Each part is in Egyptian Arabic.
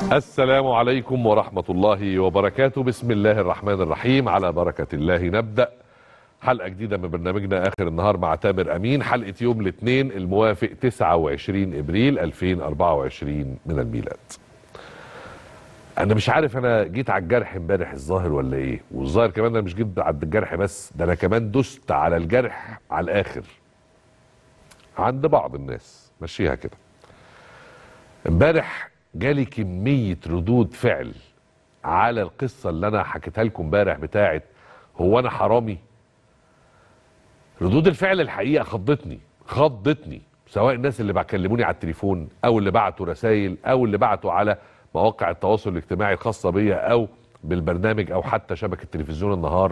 السلام عليكم ورحمة الله وبركاته بسم الله الرحمن الرحيم على بركة الله نبدأ حلقة جديدة من برنامجنا آخر النهار مع تامر أمين حلقة يوم الاثنين الموافق 29 إبريل 2024 من الميلاد أنا مش عارف أنا جيت على الجرح امبارح الظاهر ولا إيه والظاهر كمان أنا مش جيت على الجرح بس ده أنا كمان دست على الجرح على الآخر عند بعض الناس مشيها كده امبارح جالي كمية ردود فعل على القصة اللي أنا حكيتها لكم امبارح بتاعت هو أنا حرامي ردود الفعل الحقيقة خضتني خضتني سواء الناس اللي بكلموني على التليفون أو اللي بعتوا رسائل أو اللي بعتوا على مواقع التواصل الاجتماعي الخاصة بيا أو بالبرنامج أو حتى شبكة تلفزيون النهار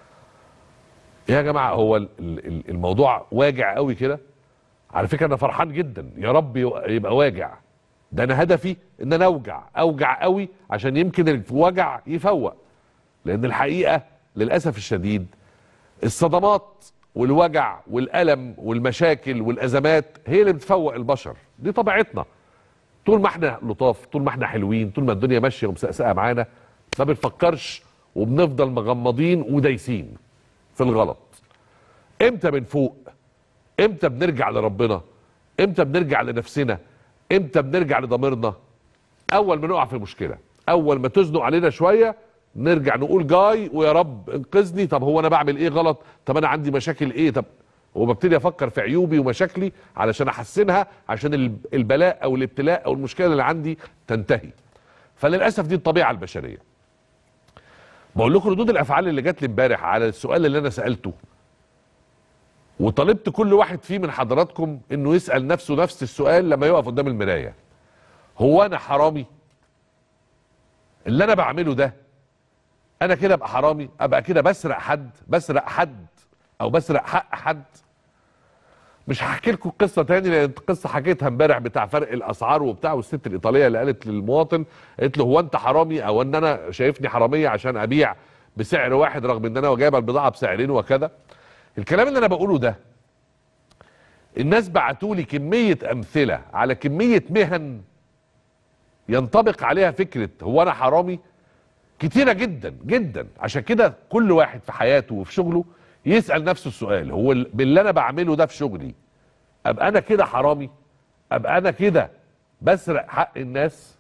يا جماعة هو ال- ال- الموضوع واجع قوي كده على فكرة أنا فرحان جدا يا رب يبقى واجع ده انا هدفي ان انا اوجع اوجع قوي عشان يمكن الوجع يفوق لان الحقيقه للاسف الشديد الصدمات والوجع والالم والمشاكل والازمات هي اللي بتفوق البشر دي طبيعتنا طول ما احنا لطاف طول ما احنا حلوين طول ما الدنيا ماشيه ومسقسقه معانا ما بنفكرش وبنفضل مغمضين ودايسين في الغلط امتى بنفوق امتى بنرجع لربنا امتى بنرجع لنفسنا امتى بنرجع لضميرنا اول ما نقع في مشكله اول ما تزنق علينا شويه نرجع نقول جاي ويا رب انقذني طب هو انا بعمل ايه غلط طب انا عندي مشاكل ايه طب وببتدي افكر في عيوبي ومشاكلي علشان احسنها عشان ال- البلاء او الابتلاء او المشكله اللي عندي تنتهي فللاسف دي الطبيعه البشريه بقول لكم ردود الافعال اللي جات لي امبارح على السؤال اللي انا سالته وطالبت كل واحد فيه من حضراتكم انه يسال نفسه نفس السؤال لما يقف قدام المرايه هو انا حرامي اللي انا بعمله ده انا كده ابقى حرامي ابقى كده بسرق حد بسرق حد او بسرق حق حد مش هحكي لكم القصه تاني لان القصه حكيتها امبارح بتاع فرق الاسعار وبتاع والست الايطاليه اللي قالت للمواطن قالت له هو انت حرامي او ان انا شايفني حراميه عشان ابيع بسعر واحد رغم ان انا جايبه البضاعه بسعرين وكذا الكلام اللي انا بقوله ده الناس بعتوا لي كميه امثله على كميه مهن ينطبق عليها فكره هو انا حرامي كتيره جدا جدا عشان كده كل واحد في حياته وفي شغله يسال نفسه السؤال هو ال- باللي انا بعمله ده في شغلي ابقى انا كده حرامي ابقى انا كده بسرق حق الناس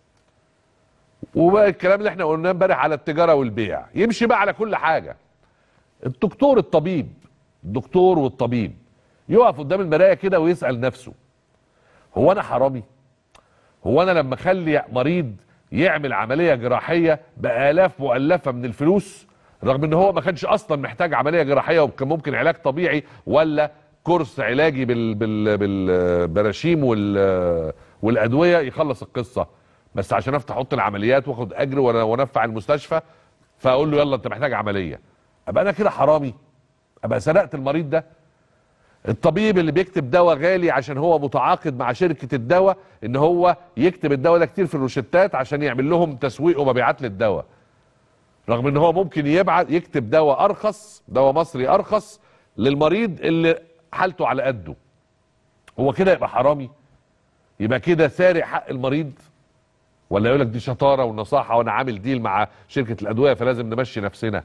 وبقى الكلام اللي احنا قلناه امبارح على التجاره والبيع يمشي بقى على كل حاجه الدكتور الطبيب الدكتور والطبيب يقف قدام المرايه كده ويسال نفسه هو انا حرامي هو انا لما اخلي مريض يعمل عمليه جراحيه بالاف مؤلفه من الفلوس رغم ان هو ما كانش اصلا محتاج عمليه جراحيه وكان ممكن علاج طبيعي ولا كورس علاجي بال بال بالبراشيم وال والادويه يخلص القصه بس عشان افتح احط العمليات واخد اجر وأنا- وانفع المستشفى فاقول له يلا انت محتاج عمليه ابقى انا كده حرامي ابقى سرقت المريض ده الطبيب اللي بيكتب دواء غالي عشان هو متعاقد مع شركه الدواء ان هو يكتب الدواء ده كتير في الروشتات عشان يعمل لهم تسويق ومبيعات للدواء رغم ان هو ممكن يبعت يكتب دواء ارخص دواء مصري ارخص للمريض اللي حالته على قده هو كده يبقى حرامي يبقى كده سارق حق المريض ولا يقول لك دي شطاره ونصاحه وانا عامل ديل مع شركه الادويه فلازم نمشي نفسنا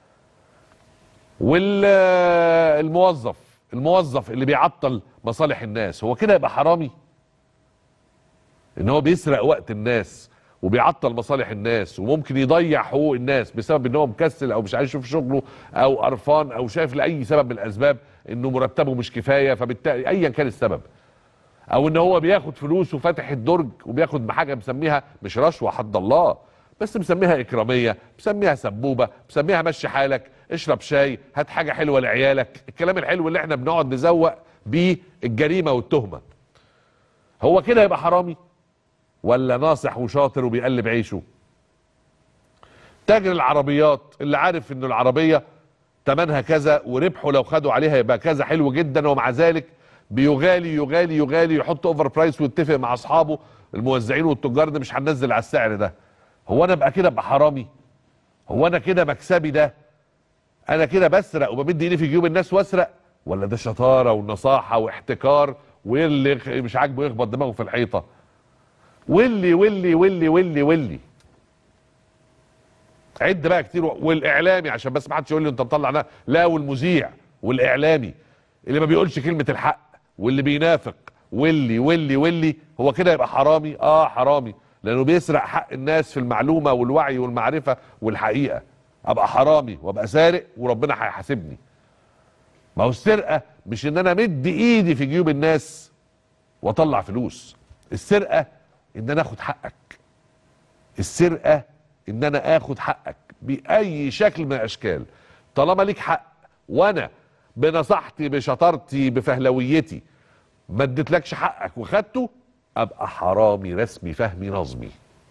والموظف الموظف اللي بيعطل مصالح الناس هو كده يبقى حرامي ان هو بيسرق وقت الناس وبيعطل مصالح الناس وممكن يضيع حقوق الناس بسبب ان هو مكسل او مش عايز يشوف شغله او قرفان او شايف لاي سبب من الاسباب انه مرتبه مش كفايه فبالتالي ايا كان السبب او ان هو بياخد فلوس وفاتح الدرج وبياخد بحاجه مسميها مش رشوه حد الله بس مسميها اكراميه مسميها سبوبه مسميها مشي حالك اشرب شاي هات حاجه حلوه لعيالك الكلام الحلو اللي احنا بنقعد نزوق بيه الجريمه والتهمه هو كده يبقى حرامي ولا ناصح وشاطر وبيقلب عيشه تاجر العربيات اللي عارف انه العربيه تمنها كذا وربحه لو خدوا عليها يبقى كذا حلو جدا ومع ذلك بيغالي يغالي يغالي يحط اوفر برايس ويتفق مع اصحابه الموزعين والتجار ده مش هننزل على السعر ده هو انا ابقى كده ابقى حرامي هو انا كده مكسبي ده انا كده بسرق وبمد ايدي في جيوب الناس واسرق ولا ده شطاره ونصاحه واحتكار واللي مش عاجبه يخبط دماغه في الحيطه واللي واللي واللي واللي واللي عد بقى كتير والاعلامي عشان بس ما حدش يقول لي انت مطلع ده لا والمذيع والاعلامي اللي ما بيقولش كلمه الحق واللي بينافق واللي واللي واللي هو كده يبقى حرامي اه حرامي لانه بيسرق حق الناس في المعلومه والوعي والمعرفه والحقيقه ابقى حرامي وابقى سارق وربنا هيحاسبني ما هو السرقه مش ان انا مد ايدي في جيوب الناس واطلع فلوس السرقه ان انا اخد حقك السرقه ان انا اخد حقك باي شكل من الاشكال طالما ليك حق وانا بنصحتي بشطارتي بفهلويتي ما اديتلكش حقك وخدته ابقى حرامي رسمي فهمي نظمي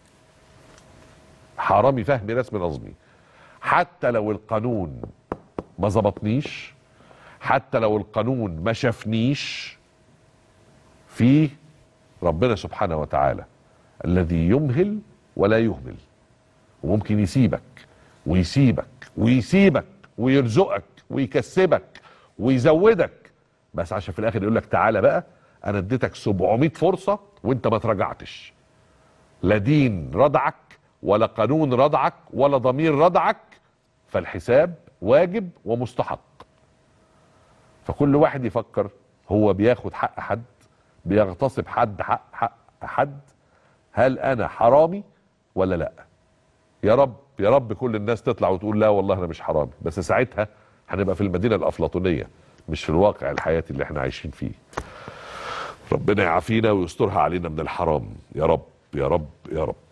حرامي فهمي رسمي نظمي حتى لو القانون ما ظبطنيش حتى لو القانون ما شافنيش في ربنا سبحانه وتعالى الذي يمهل ولا يهمل وممكن يسيبك ويسيبك ويسيبك ويرزقك ويكسبك ويزودك بس عشان في الاخر يقول لك تعالى بقى انا اديتك 700 فرصه وانت ما تراجعتش لا دين ردعك ولا قانون ردعك ولا ضمير ردعك فالحساب واجب ومستحق فكل واحد يفكر هو بياخد حق حد بيغتصب حد حق حق حد هل انا حرامي ولا لا يا رب يا رب كل الناس تطلع وتقول لا والله انا مش حرامي بس ساعتها هنبقى في المدينه الافلاطونيه مش في الواقع الحياتي اللي احنا عايشين فيه ربنا يعافينا ويسترها علينا من الحرام يا رب يا رب يا رب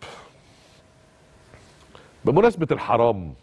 بمناسبة الحرام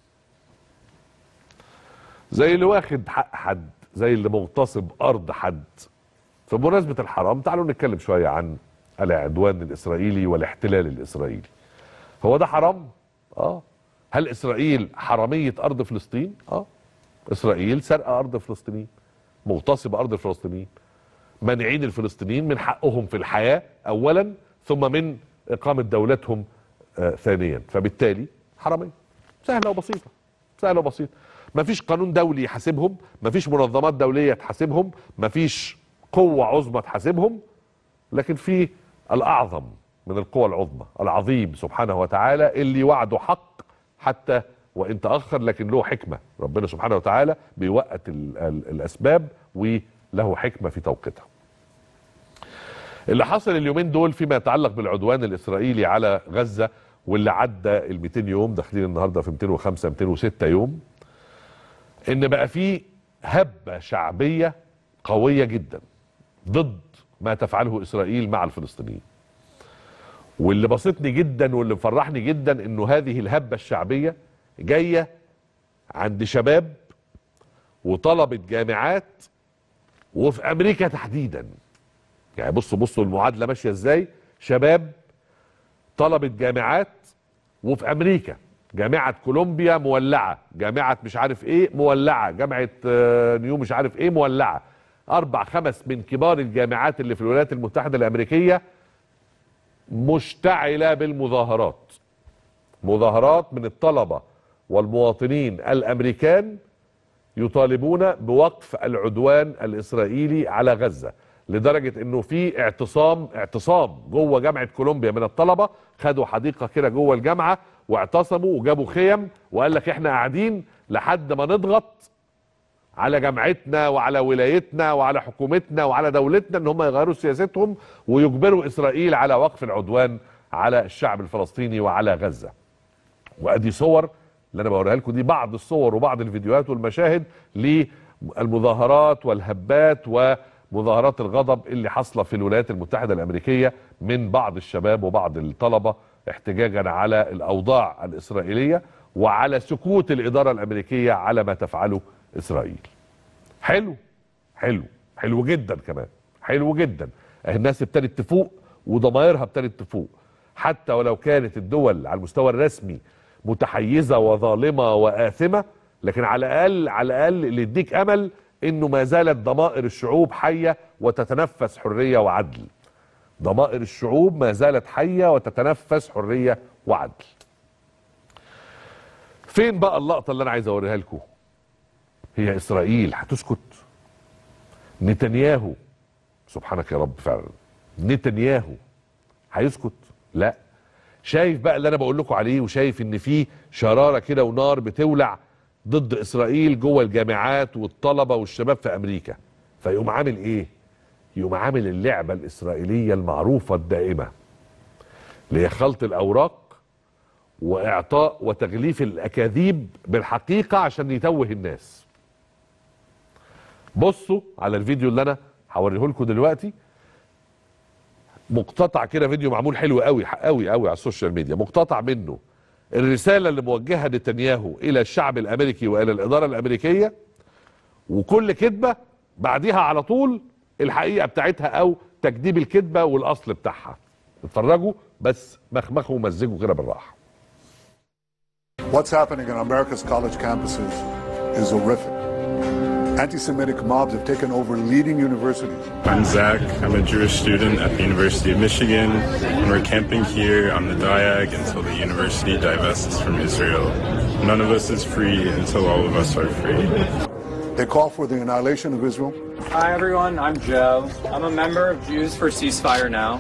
زي اللي واخد حق حد زي اللي مغتصب أرض حد فبمناسبة الحرام تعالوا نتكلم شوية عن العدوان الإسرائيلي والاحتلال الإسرائيلي هو ده حرام؟ آه هل إسرائيل حرامية أرض فلسطين؟ آه إسرائيل سرقة أرض فلسطينيين مغتصب أرض الفلسطينيين مانعين الفلسطينيين من حقهم في الحياة أولا ثم من إقامة دولتهم آه ثانيا فبالتالي حرامية سهلة وبسيطة سهلة وبسيطة مفيش قانون دولي يحاسبهم مفيش منظمات دولية تحاسبهم مفيش قوة عظمى تحاسبهم لكن في الأعظم من القوى العظمى العظيم سبحانه وتعالى اللي وعده حق حتى وإن تأخر لكن له حكمة ربنا سبحانه وتعالى بيوقت ال ال الأسباب وله حكمة في توقيتها اللي حصل اليومين دول فيما يتعلق بالعدوان الإسرائيلي على غزة واللي عدى ال 200 يوم داخلين النهارده في 205 206 يوم ان بقى في هبه شعبيه قويه جدا ضد ما تفعله اسرائيل مع الفلسطينيين واللي بسطني جدا واللي مفرحني جدا انه هذه الهبه الشعبيه جايه عند شباب وطلبه جامعات وفي امريكا تحديدا يعني بصوا بصوا المعادله ماشيه ازاي شباب طلبه جامعات وفي امريكا جامعه كولومبيا مولعه جامعه مش عارف ايه مولعه جامعه نيو مش عارف ايه مولعه اربع خمس من كبار الجامعات اللي في الولايات المتحده الامريكيه مشتعله بالمظاهرات مظاهرات من الطلبه والمواطنين الامريكان يطالبون بوقف العدوان الاسرائيلي على غزه لدرجه انه في اعتصام اعتصام جوه جامعه كولومبيا من الطلبه خدوا حديقه كده جوه الجامعه واعتصموا وجابوا خيم وقال لك احنا قاعدين لحد ما نضغط على جامعتنا وعلى ولايتنا وعلى حكومتنا وعلى دولتنا ان هم يغيروا سياستهم ويجبروا اسرائيل على وقف العدوان على الشعب الفلسطيني وعلى غزه. وادي صور اللي انا بوريها لكم دي بعض الصور وبعض الفيديوهات والمشاهد للمظاهرات والهبات ومظاهرات الغضب اللي حاصله في الولايات المتحده الامريكيه من بعض الشباب وبعض الطلبه احتجاجا على الاوضاع الاسرائيليه وعلى سكوت الاداره الامريكيه على ما تفعله اسرائيل. حلو حلو حلو جدا كمان حلو جدا الناس ابتدت تفوق وضمائرها ابتدت تفوق حتى ولو كانت الدول على المستوى الرسمي متحيزه وظالمه واثمه لكن على الاقل على الاقل اللي يديك امل انه ما زالت ضمائر الشعوب حيه وتتنفس حريه وعدل. ضمائر الشعوب ما زالت حيه وتتنفس حريه وعدل. فين بقى اللقطه اللي انا عايز اوريها لكم؟ هي اسرائيل هتسكت؟ نتنياهو سبحانك يا رب فعلا نتنياهو هيسكت لا شايف بقى اللي انا بقول لكم عليه وشايف ان في شراره كده ونار بتولع ضد اسرائيل جوه الجامعات والطلبه والشباب في امريكا فيقوم عامل ايه يقوم عامل اللعبه الاسرائيليه المعروفه الدائمه اللي هي خلط الاوراق واعطاء وتغليف الاكاذيب بالحقيقه عشان يتوه الناس بصوا على الفيديو اللي انا هوريه لكم دلوقتي مقتطع كده فيديو معمول حلو قوي قوي قوي على السوشيال ميديا مقتطع منه الرساله اللي موجهه نتنياهو الى الشعب الامريكي والى الاداره الامريكيه وكل كذبه بعديها على طول الحقيقه بتاعتها او تكذيب الكذبه والاصل بتاعها اتفرجوا بس مخمخوا ومزجوا كده بالراحه What's happening in America's college campuses is horrific. Anti Semitic mobs have taken over leading universities. I'm Zach. I'm a Jewish student at the University of Michigan, and we're camping here on the Diag until the university divests from Israel. None of us is free until all of us are free. They call for the annihilation of Israel. Hi everyone, I'm Joe. I'm a member of Jews for Ceasefire Now.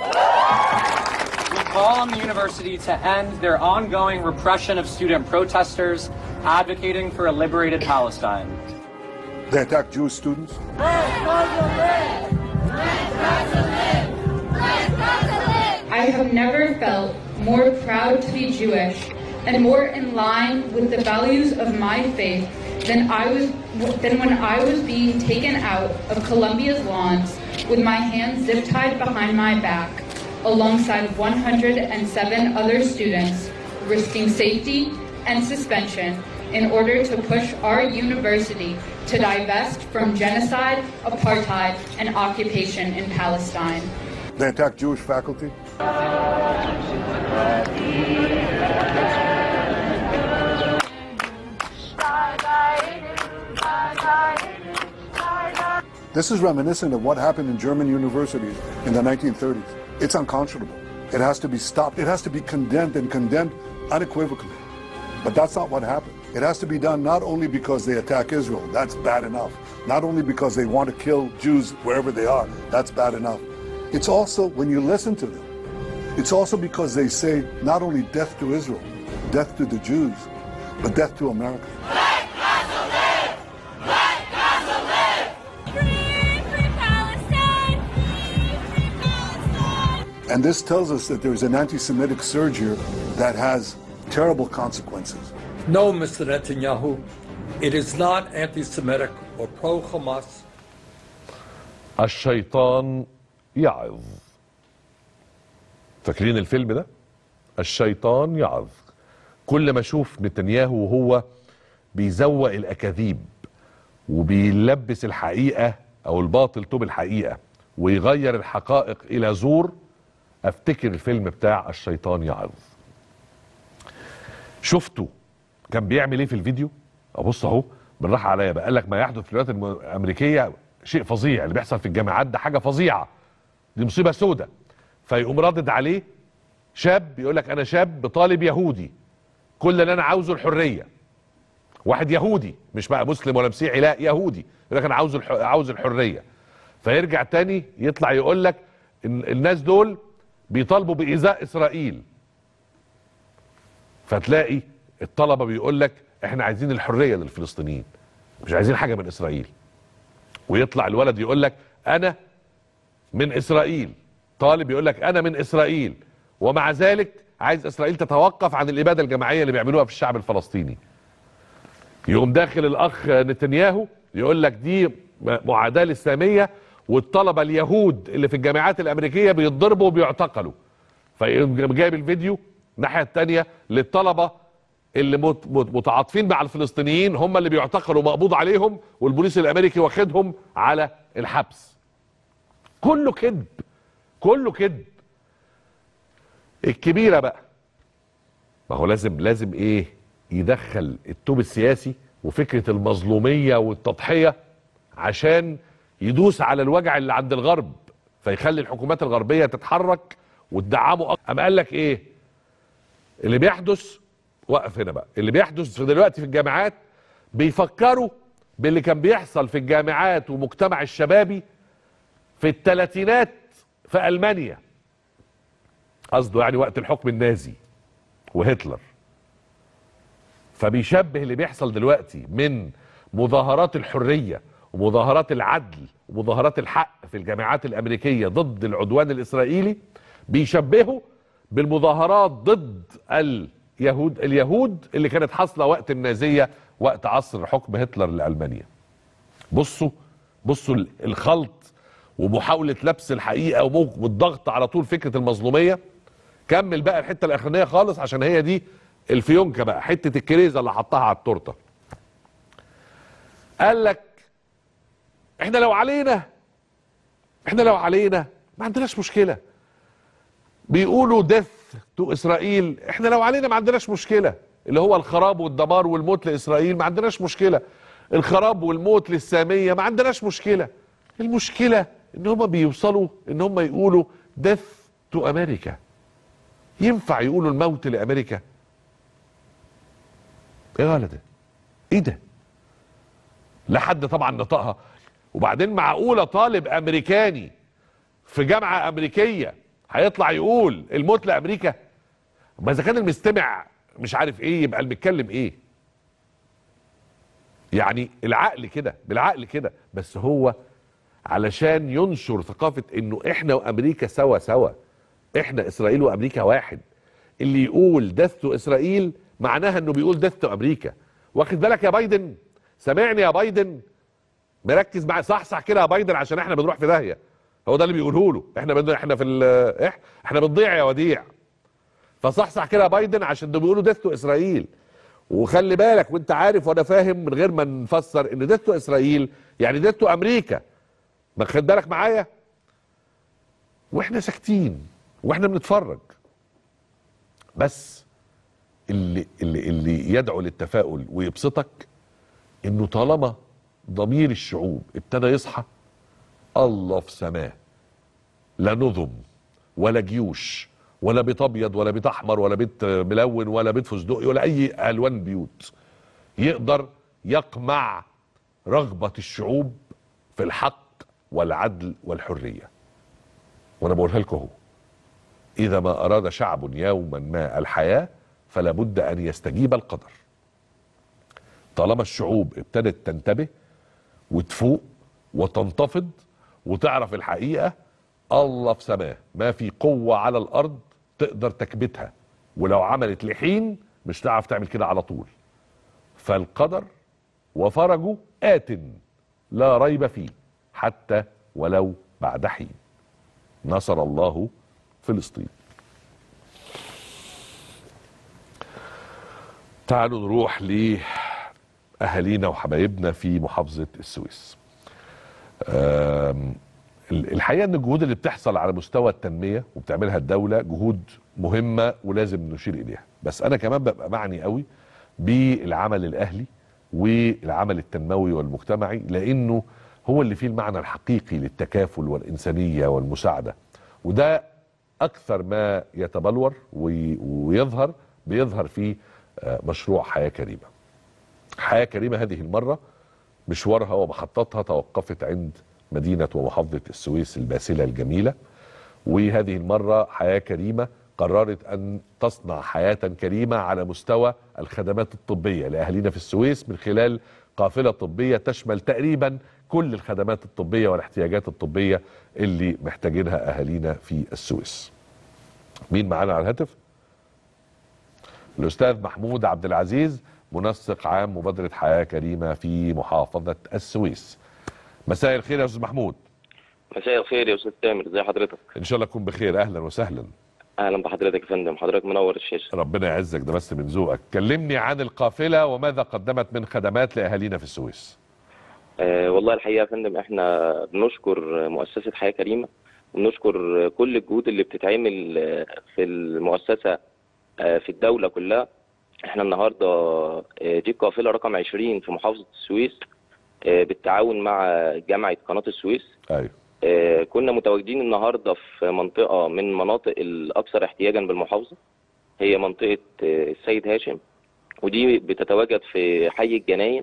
We call on the university to end their ongoing repression of student protesters advocating for a liberated Palestine. They attack Jewish students. I have never felt more proud to be Jewish and more in line with the values of my faith than I was than when I was being taken out of Columbia's lawns with my hands zip tied behind my back alongside 107 other students risking safety and suspension in order to push our university to divest from genocide, apartheid, and occupation in Palestine. They attack Jewish faculty. This is reminiscent of what happened in German universities in the 1930s. It's unconscionable. It has to be stopped. It has to be condemned and condemned unequivocally. But that's not what happened. It has to be done not only because they attack Israel, that's bad enough. Not only because they want to kill Jews wherever they are, that's bad enough. It's also, when you listen to them, it's also because they say not only death to Israel, death to the Jews, but death to America. And this tells us that there is an anti Semitic surge here that has terrible consequences. No, Mr. Netanyahu, it is not anti Semitic or pro Hamas. الشيطان يعظ فاكرين الفيلم ده الشيطان يعظ كل ما اشوف نتنياهو وهو بيزوق الاكاذيب وبيلبس الحقيقه او الباطل توب الحقيقه ويغير الحقائق الى زور افتكر الفيلم بتاع الشيطان يعظ شفته كان بيعمل ايه في الفيديو ابص اهو بالراحه عليا بقى قال لك ما يحدث في الولايات الامريكيه شيء فظيع اللي بيحصل في الجامعات ده حاجه فظيعه دي مصيبه سودة فيقوم ردد عليه شاب يقول لك انا شاب طالب يهودي كل اللي انا عاوزه الحريه واحد يهودي مش بقى مسلم ولا مسيحي لا يهودي يقول لك انا عاوز الح... عاوز الحريه فيرجع تاني يطلع يقول لك ان الناس دول بيطالبوا بايذاء اسرائيل فتلاقي الطلبه بيقول لك احنا عايزين الحريه للفلسطينيين مش عايزين حاجه من اسرائيل ويطلع الولد يقول لك انا من اسرائيل طالب يقول لك انا من اسرائيل ومع ذلك عايز اسرائيل تتوقف عن الاباده الجماعيه اللي بيعملوها في الشعب الفلسطيني يقوم داخل الاخ نتنياهو يقول لك دي معاداه الاسلاميه والطلبه اليهود اللي في الجامعات الامريكيه بيتضربوا وبيعتقلوا فيقوم جايب الفيديو الناحيه الثانيه للطلبه اللي مت- مت- متعاطفين مع الفلسطينيين هم اللي بيعتقلوا مقبوض عليهم والبوليس الامريكي واخدهم على الحبس كله كذب كله كذب الكبيره بقى ما هو لازم لازم ايه يدخل التوب السياسي وفكره المظلوميه والتضحيه عشان يدوس على الوجع اللي عند الغرب فيخلي الحكومات الغربيه تتحرك وتدعمه أكتر. قام قال لك ايه اللي بيحدث وقف هنا بقى اللي بيحدث في دلوقتي في الجامعات بيفكروا باللي كان بيحصل في الجامعات ومجتمع الشبابي في الثلاثينات في المانيا قصده يعني وقت الحكم النازي وهتلر فبيشبه اللي بيحصل دلوقتي من مظاهرات الحريه ومظاهرات العدل ومظاهرات الحق في الجامعات الامريكيه ضد العدوان الاسرائيلي بيشبهه بالمظاهرات ضد اليهود اليهود اللي كانت حاصله وقت النازيه وقت عصر حكم هتلر لالمانيا بصوا بصوا ال- الخلط ومحاوله لبس الحقيقه ومو- والضغط على طول فكره المظلوميه كمل بقى الحته الاخرانيه خالص عشان هي دي الفيونكه بقى حته الكريزه اللي حطها على التورته قال لك احنا لو علينا احنا لو علينا ما عندناش مشكله بيقولوا ديث تو اسرائيل احنا لو علينا ما عندناش مشكله اللي هو الخراب والدمار والموت لاسرائيل ما عندناش مشكله الخراب والموت للساميه ما عندناش مشكله المشكله ان هم بيوصلوا ان هم يقولوا ديث تو امريكا ينفع يقولوا الموت لامريكا ايه يا ده ايه ده لحد طبعا نطقها وبعدين معقوله طالب امريكاني في جامعه امريكيه هيطلع يقول الموت لامريكا ما اذا كان المستمع مش عارف ايه يبقى المتكلم ايه يعني العقل كده بالعقل كده بس هو علشان ينشر ثقافه انه احنا وامريكا سوا سوا احنا اسرائيل وامريكا واحد اللي يقول دث اسرائيل معناها انه بيقول دث امريكا واخد بالك يا بايدن سامعني يا بايدن مركز مع صحصح كده يا بايدن عشان احنا بنروح في داهيه هو ده اللي بيقوله له احنا بن... احنا في ال... إح- احنا بنضيع يا وديع فصحصح كده يا بايدن عشان ده بيقولوا دث اسرائيل وخلي بالك وانت عارف وانا فاهم من غير ما نفسر ان دث اسرائيل يعني دث امريكا ما خد بالك معايا واحنا ساكتين واحنا بنتفرج بس اللي اللي اللي يدعو للتفاؤل ويبسطك انه طالما ضمير الشعوب ابتدى يصحى الله في سماه لا نظم ولا جيوش ولا بيت ابيض ولا بيت احمر ولا بيت ملون ولا بيت فستقي ولا اي الوان بيوت يقدر يقمع رغبه الشعوب في الحق والعدل والحريه وانا بقولها لكم اهو اذا ما اراد شعب يوما ما الحياه فلا بد ان يستجيب القدر طالما الشعوب ابتدت تنتبه وتفوق وتنتفض وتعرف الحقيقه الله في سماه ما في قوه على الارض تقدر تكبتها ولو عملت لحين مش تعرف تعمل كده على طول فالقدر وفرجه آت لا ريب فيه حتى ولو بعد حين نصر الله فلسطين تعالوا نروح لأهالينا وحبايبنا في محافظة السويس آم، ال- الحقيقة ان الجهود اللي بتحصل على مستوى التنمية وبتعملها الدولة جهود مهمة ولازم نشير إليها بس أنا كمان ببقى معني قوي بالعمل الأهلي والعمل التنموي والمجتمعي لأنه هو اللي فيه المعنى الحقيقي للتكافل والإنسانية والمساعدة وده أكثر ما يتبلور وي- ويظهر بيظهر في آه، مشروع حياة كريمة حياة كريمة هذه المرة مشوارها ومحطتها توقفت عند مدينة ومحافظة السويس الباسلة الجميلة وهذه المرة حياة كريمة قررت أن تصنع حياة كريمة على مستوى الخدمات الطبية لأهالينا في السويس من خلال قافلة طبية تشمل تقريبا كل الخدمات الطبية والاحتياجات الطبية اللي محتاجينها أهالينا في السويس مين معانا على الهاتف؟ الأستاذ محمود عبد العزيز منسق عام مبادرة حياة كريمة في محافظة السويس مساء الخير يا أستاذ محمود مساء الخير يا استاذ تامر ازي حضرتك إن شاء الله تكون بخير أهلا وسهلا اهلا بحضرتك يا فندم حضرتك منور الشاشه ربنا يعزك ده بس من ذوقك كلمني عن القافلة وماذا قدمت من خدمات لأهالينا في السويس آه والله الحقيقه يا فندم احنا بنشكر مؤسسه حياه كريمه وبنشكر كل الجهود اللي بتتعمل آه، في المؤسسه آه، في الدوله كلها احنا النهارده آه، دي القافله رقم 20 في محافظه السويس آه، بالتعاون مع جامعه قناه السويس أيوه آه، كنا متواجدين النهارده في منطقه من مناطق الاكثر احتياجا بالمحافظه هي منطقه آه، السيد هاشم ودي بتتواجد في حي الجناين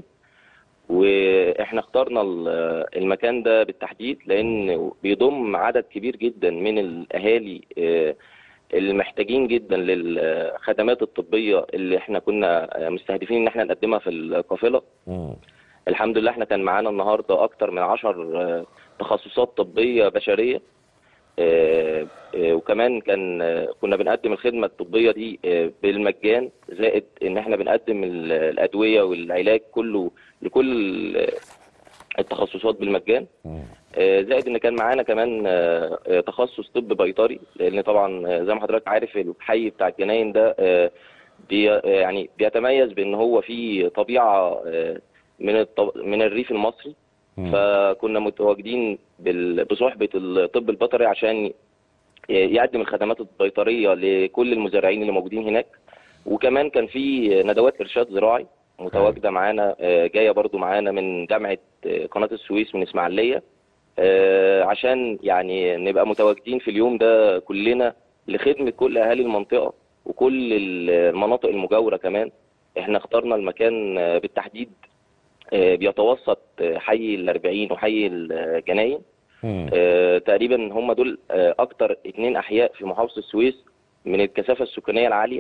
واحنا اخترنا ال- المكان ده بالتحديد لان بيضم عدد كبير جدا من الاهالي آه، المحتاجين جدا للخدمات الطبيه اللي احنا كنا مستهدفين ان احنا نقدمها في القافله مم. الحمد لله احنا كان معانا النهارده اكتر من عشر آه، تخصصات طبيه بشريه آه، آه، وكمان كان آه، كنا بنقدم الخدمه الطبيه دي آه، بالمجان زائد ان احنا بنقدم ال- الادويه والعلاج كله لكل ال- التخصصات بالمجان مم. آه، زائد ان كان معانا كمان آه، آه، تخصص طب بيطري لان طبعا آه، زي ما حضرتك عارف الحي بتاع الجناين ده آه، بي آه، يعني بيتميز بان هو فيه طبيعه آه، من الط- من الريف المصري مم. فكنا متواجدين بال- بصحبه الطب البيطري عشان يقدم الخدمات البيطريه لكل المزارعين اللي موجودين هناك وكمان كان في ندوات ارشاد زراعي متواجده معانا آه، جايه برضو معانا من جامعه آه، قناه السويس من اسماعيليه آه، عشان يعني نبقى متواجدين في اليوم ده كلنا لخدمه كل اهالي المنطقه وكل المناطق المجاوره كمان احنا اخترنا المكان آه، بالتحديد آه، بيتوسط آه، حي الأربعين وحي الجناين مم. آه، تقريبا هم دول آه، اكتر اتنين احياء في محافظه السويس من الكثافه السكانيه العاليه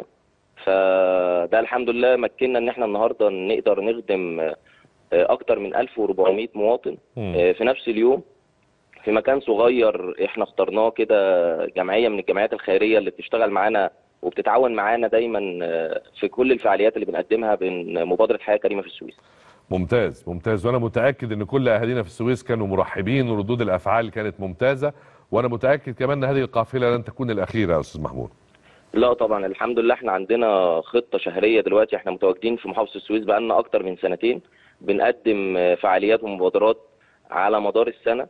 فده الحمد لله مكننا ان احنا النهارده نقدر نخدم آه، اكتر من 1400 مواطن مم. آه، في نفس اليوم في مكان صغير احنا اخترناه كده جمعيه من الجمعيات الخيريه اللي بتشتغل معانا وبتتعاون معانا دايما آه، في كل الفعاليات اللي بنقدمها بين مبادره حياه كريمه في السويس ممتاز ممتاز وانا متاكد ان كل اهالينا في السويس كانوا مرحبين وردود الافعال كانت ممتازه وانا متاكد كمان ان هذه القافله لن تكون الاخيره يا استاذ محمود لا طبعا الحمد لله احنا عندنا خطة شهرية دلوقتي احنا متواجدين في محافظة السويس بقالنا أكتر من سنتين بنقدم آه، فعاليات ومبادرات على مدار السنة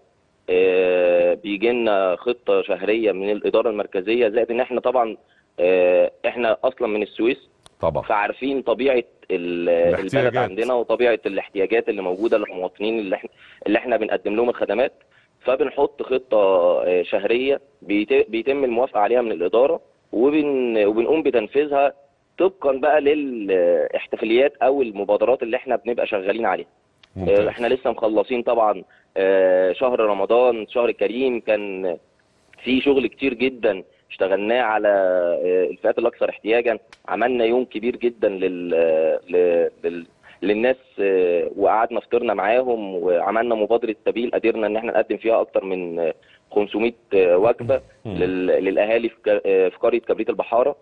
آه، بيجي لنا خطة شهرية من الإدارة المركزية زائد إن احنا طبعا آه، احنا أصلا من السويس طبعا فعارفين طبيعة ال- الاحتياجات. البلد عندنا وطبيعة الاحتياجات اللي موجودة للمواطنين اللي احنا اللي احنا بنقدم لهم الخدمات فبنحط خطة آه، شهرية بيت- بيتم الموافقة عليها من الإدارة وبن وبنقوم بتنفيذها طبقا بقى للاحتفاليات او المبادرات اللي احنا بنبقى شغالين عليها آه، ممتاز احنا لسه مخلصين طبعا آه، شهر رمضان شهر كريم كان في شغل كتير جدا اشتغلناه على آه، الفئات الاكثر احتياجا عملنا يوم كبير جدا لل, لل... لل... للناس آه، وقعدنا فطرنا معاهم وعملنا مبادره سبيل قدرنا ان احنا نقدم فيها اكتر من آه، 500 آه، وجبه مم. لل... للاهالي في ك- آه، في قريه كبريت البحاره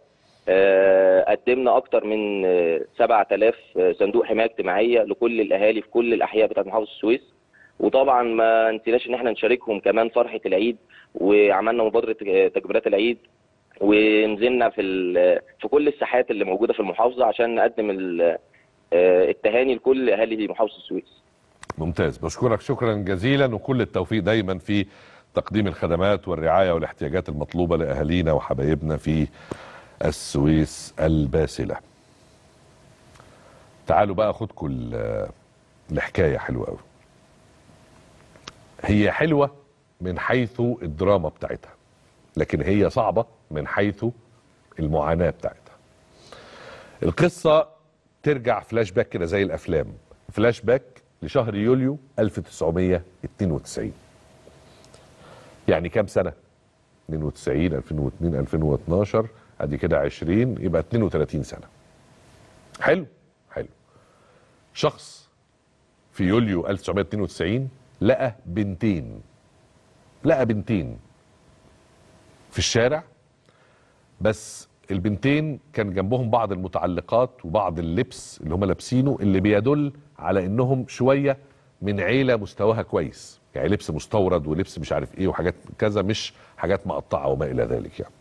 آه، قدمنا اكتر من آه، 7000 صندوق حمايه اجتماعيه لكل الاهالي في كل الاحياء بتاعت محافظه السويس وطبعا ما نسيناش ان احنا نشاركهم كمان فرحه العيد وعملنا مبادره آه، تكبيرات العيد ونزلنا في ال- في كل الساحات اللي موجوده في المحافظه عشان نقدم ال- آه، التهاني لكل اهالي محافظه السويس ممتاز بشكرك شكرا جزيلا وكل التوفيق دايما في تقديم الخدمات والرعايه والاحتياجات المطلوبه لاهالينا وحبايبنا في السويس الباسله. تعالوا بقى خدكم ال- الحكايه حلوه قوي. هي حلوه من حيث الدراما بتاعتها لكن هي صعبه من حيث المعاناه بتاعتها. القصه ترجع فلاش باك كده زي الافلام فلاش باك لشهر يوليو 1992 يعني كام سنه 92 2002 2012 ادي كده 20 يبقى 32 سنه حلو حلو شخص في يوليو 1992 لقى بنتين لقى بنتين في الشارع بس البنتين كان جنبهم بعض المتعلقات وبعض اللبس اللي هم لابسينه اللي بيدل على انهم شويه من عيله مستواها كويس يعني لبس مستورد ولبس مش عارف ايه وحاجات كذا مش حاجات مقطعه وما الى ذلك يعني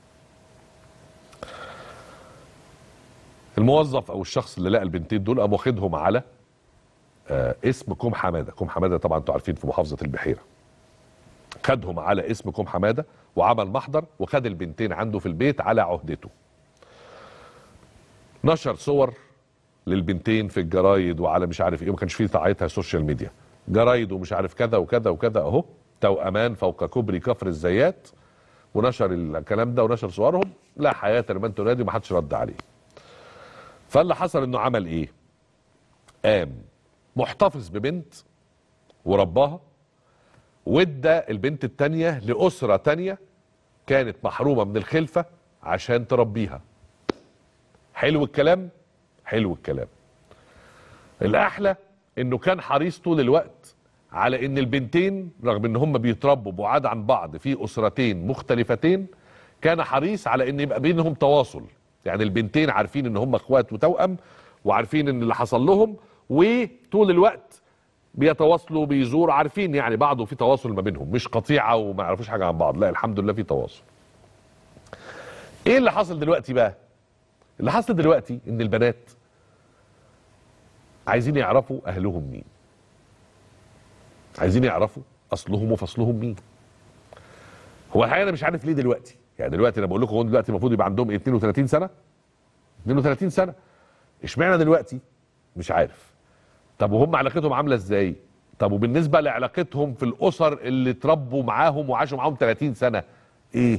الموظف او الشخص اللي لقى البنتين دول قام واخدهم على آه اسم كوم حماده كوم حماده طبعا انتوا عارفين في محافظه البحيره خدهم على اسم كوم حماده وعمل محضر وخد البنتين عنده في البيت على عهدته نشر صور للبنتين في الجرايد وعلى مش عارف ايه ما كانش فيه ساعتها سوشيال ميديا جرايد ومش عارف كذا وكذا وكذا اهو توأمان فوق كوبري كفر الزيات ونشر الكلام ده ونشر صورهم لا حياة لمن تنادي ومحدش رد عليه فاللي حصل انه عمل ايه قام محتفظ ببنت ورباها وادى البنت التانية لأسرة تانية كانت محرومة من الخلفة عشان تربيها حلو الكلام حلو الكلام الاحلى انه كان حريص طول الوقت على ان البنتين رغم ان هم بيتربوا بعاد عن بعض في اسرتين مختلفتين كان حريص على ان يبقى بينهم تواصل يعني البنتين عارفين ان هم اخوات وتوأم وعارفين ان اللي حصل لهم وطول الوقت بيتواصلوا بيزوروا عارفين يعني بعض وفي تواصل ما بينهم مش قطيعه وما يعرفوش حاجه عن بعض لا الحمد لله في تواصل ايه اللي حصل دلوقتي بقى اللي حصل دلوقتي ان البنات عايزين يعرفوا اهلهم مين عايزين يعرفوا اصلهم وفصلهم مين هو الحقيقه انا مش عارف ليه دلوقتي يعني دلوقتي انا بقول لكم هو دلوقتي المفروض يبقى عندهم إيه، 32 سنه 32 سنه اشمعنى دلوقتي مش عارف طب وهم علاقتهم عامله ازاي طب وبالنسبه لعلاقتهم في الاسر اللي اتربوا معاهم وعاشوا معاهم 30 سنه ايه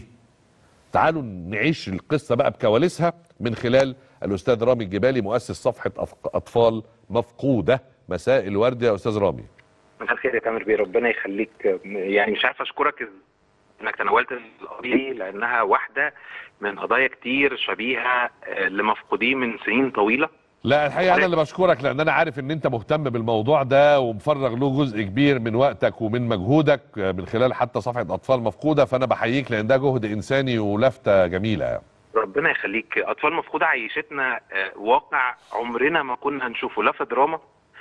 تعالوا نعيش القصه بقى بكواليسها من خلال الاستاذ رامي الجبالي مؤسس صفحه أف- اطفال مفقوده مساء الورد يا استاذ رامي مساء الخير يا تامر بيه ربنا يخليك يعني مش عارف اشكرك إز- انك تناولت القضيه دي لانها واحده من قضايا كتير شبيهه آه، لمفقودين من سنين طويله لا الحقيقه انا اللي بشكرك لان انا عارف ان انت مهتم بالموضوع ده ومفرغ له جزء كبير من وقتك ومن مجهودك من خلال حتى صفحه اطفال مفقوده فانا بحييك لان ده جهد انساني ولفته جميله يعني. ربنا يخليك اطفال مفقوده عيشتنا آه، واقع عمرنا ما كنا هنشوفه لا في دراما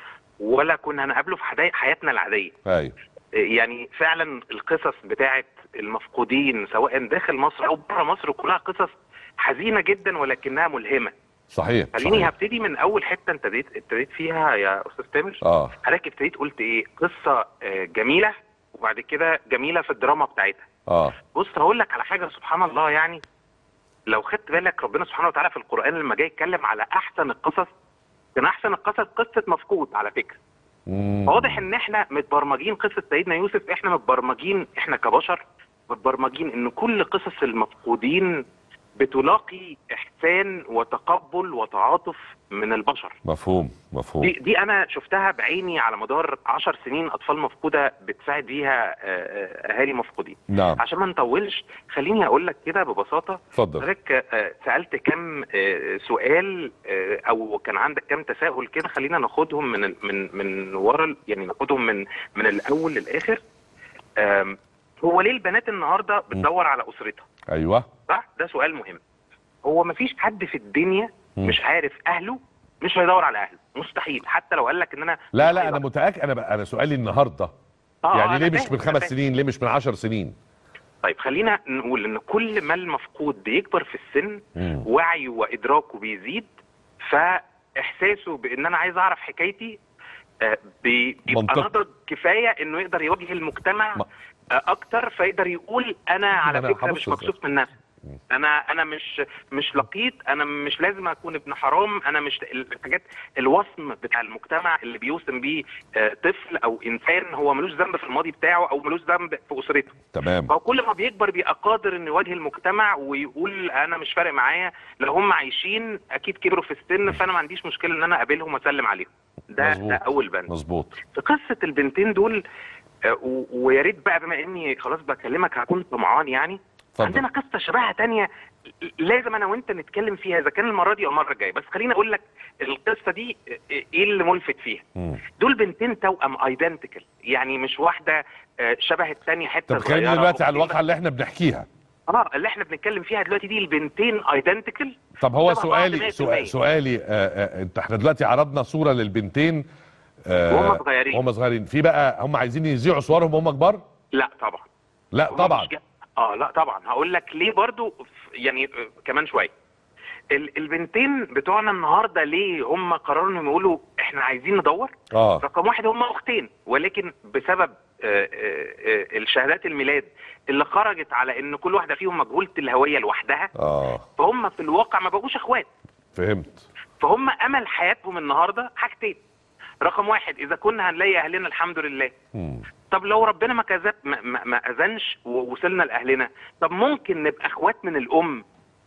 ولا كنا هنقابله في حدايق حياتنا العاديه ايوه يعني فعلا القصص بتاعت المفقودين سواء داخل مصر او بره مصر كلها قصص حزينه جدا ولكنها ملهمه صحيح خليني صحيح هبتدي من اول حته انت ابتديت ابتديت فيها يا استاذ تامر اه حضرتك ابتديت قلت ايه قصه آه، جميله وبعد كده جميله في الدراما بتاعتها اه بص هقول لك على حاجه سبحان الله يعني لو خدت بالك ربنا سبحانه وتعالى في القران لما جاي يتكلم على احسن القصص كان احسن القصص قصه مفقود على فكره مم. فواضح ان احنا متبرمجين قصه سيدنا يوسف احنا متبرمجين احنا كبشر متبرمجين ان كل قصص المفقودين بتلاقي احسان وتقبل وتعاطف من البشر مفهوم مفهوم دي, دي انا شفتها بعيني على مدار عشر سنين اطفال مفقوده بتساعد بيها آه، آه، اهالي مفقودين نعم عشان ما نطولش خليني اقول لك كده ببساطه اتفضل حضرتك آه، سالت كم آه، سؤال آه، او كان عندك كم تساؤل كده خلينا ناخدهم من ال- من من ورا ال- يعني ناخدهم من من الاول للاخر آم، هو ليه البنات النهارده بتدور على اسرتها ايوه صح ده سؤال مهم هو مفيش حد في الدنيا مم. مش عارف اهله مش هيدور على اهله مستحيل حتى لو قال لك ان انا لا مش لا انا هيدور. متاكد انا بقى انا سؤالي النهارده آه، يعني أنا ليه مش فاهم، من أنا خمس فاهم. سنين ليه مش من عشر سنين طيب خلينا نقول ان كل ما المفقود بيكبر في السن مم. وعيه وادراكه بيزيد فاحساسه بان انا عايز اعرف حكايتي آه، بي- بيبقى منطقي. نضج كفايه انه يقدر يواجه المجتمع ما- آه، اكتر فيقدر يقول انا على أنا فكره هبص مش إزاي. مكسوف من نفسي انا انا مش مش لقيط انا مش لازم اكون ابن حرام انا مش الحاجات الوصم بتاع المجتمع اللي بيوسم بيه آه، طفل او انسان هو ملوش ذنب في الماضي بتاعه او ملوش ذنب في اسرته تمام فهو كل ما بيكبر بيبقى قادر انه يواجه المجتمع ويقول انا مش فارق معايا لو هم عايشين اكيد كبروا في السن فانا ما عنديش مشكله ان انا اقابلهم واسلم عليهم ده مظبوط. ده اول بند مظبوط في قصه البنتين دول آه، و- ويا ريت بقى بما اني خلاص بكلمك هكون طمعان يعني اتفضل. عندنا قصه شبهها تانية لازم انا وانت نتكلم فيها اذا كان المره دي او المره الجايه بس خليني اقول لك القصه دي ايه اللي ملفت فيها مم. دول بنتين توأم ايدنتيكال يعني مش واحده آه، شبه الثانيه حته طب خلينا صغيرة دلوقتي على أو الواقعه اللي احنا بنحكيها اه اللي احنا بنتكلم فيها دلوقتي دي البنتين ايدنتيكال طب هو شبه بعض سؤالي 100%. سؤال سؤالي آه آه انت احنا دلوقتي عرضنا صوره للبنتين آه وهم صغيرين. هم صغيرين في بقى هم عايزين يذيعوا صورهم وهم كبار لا طبعا لا هم طبعا مش جا- اه لا طبعا هقول لك ليه برضو ف- يعني آه، كمان شويه ال- البنتين بتوعنا النهارده ليه هم قرروا انهم يقولوا احنا عايزين ندور اه رقم واحد هم اختين ولكن بسبب آه، آه، آه، الشهادات الميلاد اللي خرجت على ان كل واحده فيهم مجهوله الهويه لوحدها اه فهم في الواقع ما بقوش اخوات فهمت فهم امل حياتهم النهارده حاجتين رقم واحد اذا كنا هنلاقي اهلنا الحمد لله مم. طب لو ربنا ما كذب ما, ما, ما اذنش ووصلنا لاهلنا طب ممكن نبقى اخوات من الام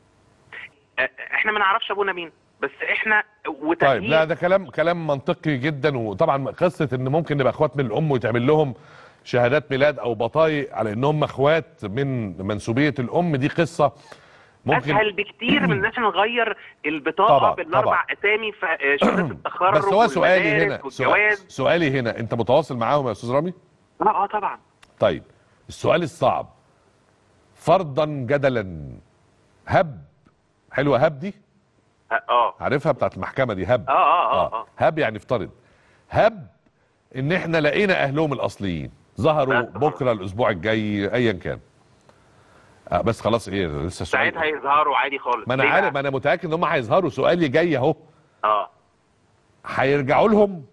أ- احنا ما نعرفش ابونا مين بس احنا وتغيير طيب لا ده كلام كلام منطقي جدا وطبعا قصه ان ممكن نبقى اخوات من الام ويتعمل لهم شهادات ميلاد او بطايق على انهم اخوات من منسوبيه الام دي قصه ممكن- اسهل بكتير من ان احنا نغير البطاقه طبعا، بالاربع طبعا. اسامي ف- آه، شهادات التخرج بس هو سؤالي والمدارس هنا سؤال والجواز سؤالي هنا انت متواصل معاهم يا استاذ رامي اه اه طبعا طيب السؤال الصعب فرضا جدلا هب حلوه هب دي اه اه عارفها بتاعت المحكمه دي هب اه اه اه, آه. هب يعني افترض هب ان احنا لقينا اهلهم الاصليين ظهروا بس خلاص. بكره الاسبوع الجاي ايا كان آه بس خلاص ايه لسه سؤال ساعتها يظهروا عادي خالص ما انا ليه عارف بقى؟ ما انا متاكد ان هم هيظهروا سؤالي جاي اهو اه هيرجعوا لهم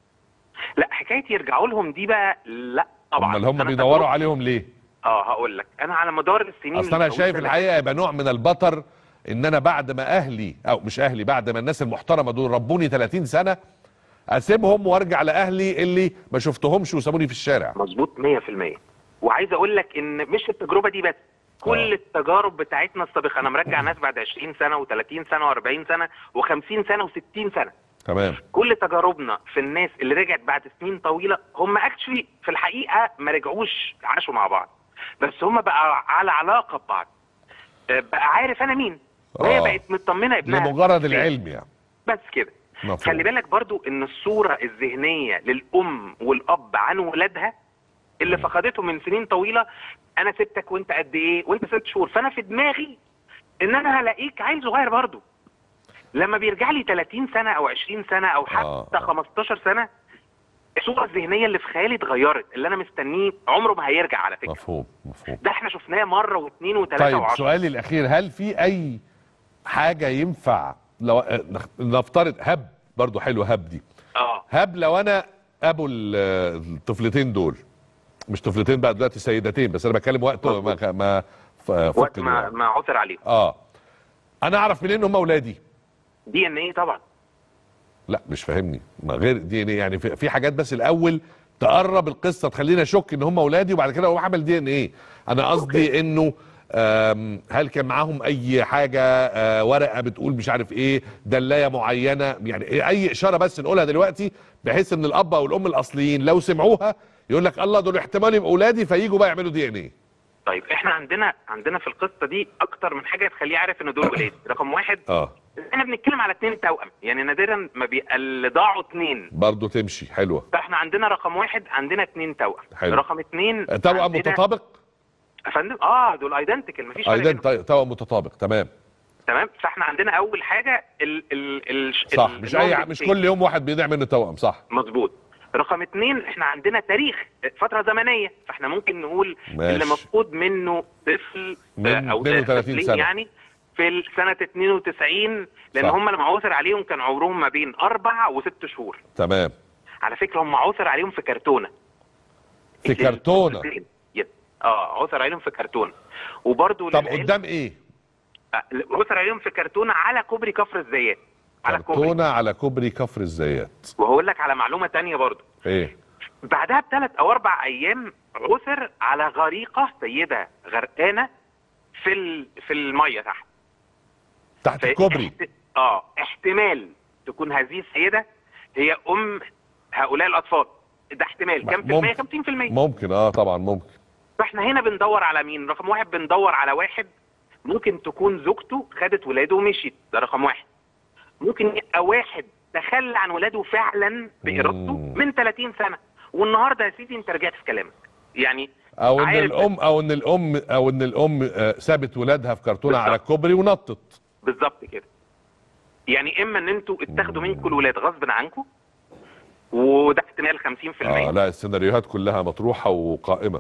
لا حكايه يرجعوا لهم دي بقى لا طبعا امال هم أنا بيدوروا تجربتي- عليهم ليه اه هقول لك انا على مدار السنين اصل انا اللي شايف فوتت الحقيقه يبقى نوع من البطر ان انا بعد ما اهلي او مش اهلي بعد ما الناس المحترمه دول ربوني 30 سنه اسيبهم وارجع لاهلي اللي ما شفتهمش وسابوني في الشارع مظبوط 100% وعايز اقول لك ان مش التجربه دي بس كل آه. التجارب بتاعتنا السابقه انا مرجع ناس بعد 20 سنه و30 سنه و40 سنه و50 سنه و60 سنه تمام كل تجاربنا في الناس اللي رجعت بعد سنين طويله هم اكشلي في الحقيقه ما رجعوش عاشوا مع بعض بس هم بقى على علاقه ببعض آه، بقى عارف انا مين وهي آه. بقت مطمنه ابنها لمجرد فين. العلم يعني بس كده مفهوم. خلي بالك برضو ان الصورة الذهنية للأم والأب عن ولادها اللي فقدته من سنين طويلة أنا سبتك وأنت قد إيه وأنت ست شهور فأنا في دماغي إن أنا هلاقيك عيل صغير برضو لما بيرجع لي 30 سنة أو 20 سنة أو حتى آه، آه آه. 15 سنة الصورة الذهنية اللي في خيالي اتغيرت اللي أنا مستنيه عمره ما هيرجع على فكرة مفهوم مفهوم ده احنا شفناه مرة واثنين وثلاثة طيب وعشرة سؤالي الاخير هل في اي حاجه ينفع لو آه، نخ- نفترض هب برضو حلو هب دي اه هب لو انا ابو ال- الطفلتين دول مش طفلتين بقى دلوقتي سيدتين بس انا بتكلم وقت ما ما ف- وقت فقد ما الوعي. ما عثر عليهم اه انا اعرف منين ان هم اولادي دي ان ايه طبعا لا مش فاهمني ما غير دي ان يعني في, في حاجات بس الاول تقرب القصه تخليني اشك ان هم اولادي وبعد كده اقوم اعمل دي ان ايه انا قصدي انه آم، هل كان معاهم اي حاجه آه، ورقه بتقول مش عارف ايه دلايه معينه يعني إيه اي اشاره بس نقولها دلوقتي بحيث ان الاب او الام الاصليين لو سمعوها يقول لك الله دول احتمال يبقوا اولادي فييجوا بقى يعملوا دي ان ايه طيب احنا عندنا عندنا في القصه دي اكتر من حاجه تخليه عارف ان دول ولاد رقم واحد اه احنا بنتكلم على اتنين توأم يعني نادرا ما بيبقى اللي ضاعوا اتنين برضه تمشي حلوه فاحنا عندنا رقم واحد عندنا اتنين توأم حلو. رقم اتنين توأم عندنا- متطابق يا فندم اه دول ايدنتيكال مفيش فرق ايضا بينهم. توأم متطابق تمام تمام فاحنا عندنا اول حاجه ال ال ال صح ال- مش اي النون مش distinct. كل يوم واحد بيضيع منه توأم صح مظبوط رقم اتنين احنا عندنا تاريخ فترة زمنية فاحنا ممكن نقول ماشي. اللي مفقود منه طفل من آه، او 32 طفلين سنة. يعني في سنة 92 لان صح. هم لما عثر عليهم كان عمرهم ما بين اربع وست شهور تمام على فكرة هم عثر عليهم في كرتونة في كرتونة يس. اه عثر عليهم في كرتونة وبرضو طب للعلم- قدام ايه آه، عثر عليهم في كرتونة على كوبري كفر الزيات على كوبري كرتونة على كوبري كفر الزيات وهقول لك على معلومة تانية برضو ايه بعدها بثلاث او اربع ايام عثر على غريقه سيده غرقانه في ال... في الميه تحت تحت ف- الكوبري احت... اه احتمال تكون هذه السيده هي ام هؤلاء الاطفال ده احتمال كام في المية؟ ممكن 50% ممكن اه طبعا ممكن فاحنا هنا بندور على مين؟ رقم واحد بندور على واحد ممكن تكون زوجته خدت ولاده ومشيت ده رقم واحد ممكن يبقى واحد تخلى عن ولاده فعلا بارادته مم. من 30 سنه والنهارده يا سيدي انت رجعت في كلامك يعني او ان عارف الام او ان الام او ان الام آه، سابت ولادها في كرتونة بالظبط. على الكوبري ونطت بالظبط كده يعني اما ان انتوا اتاخدوا منكم الولاد غصب عنكم وده احتمال 50% اه لا السيناريوهات كلها مطروحة وقائمة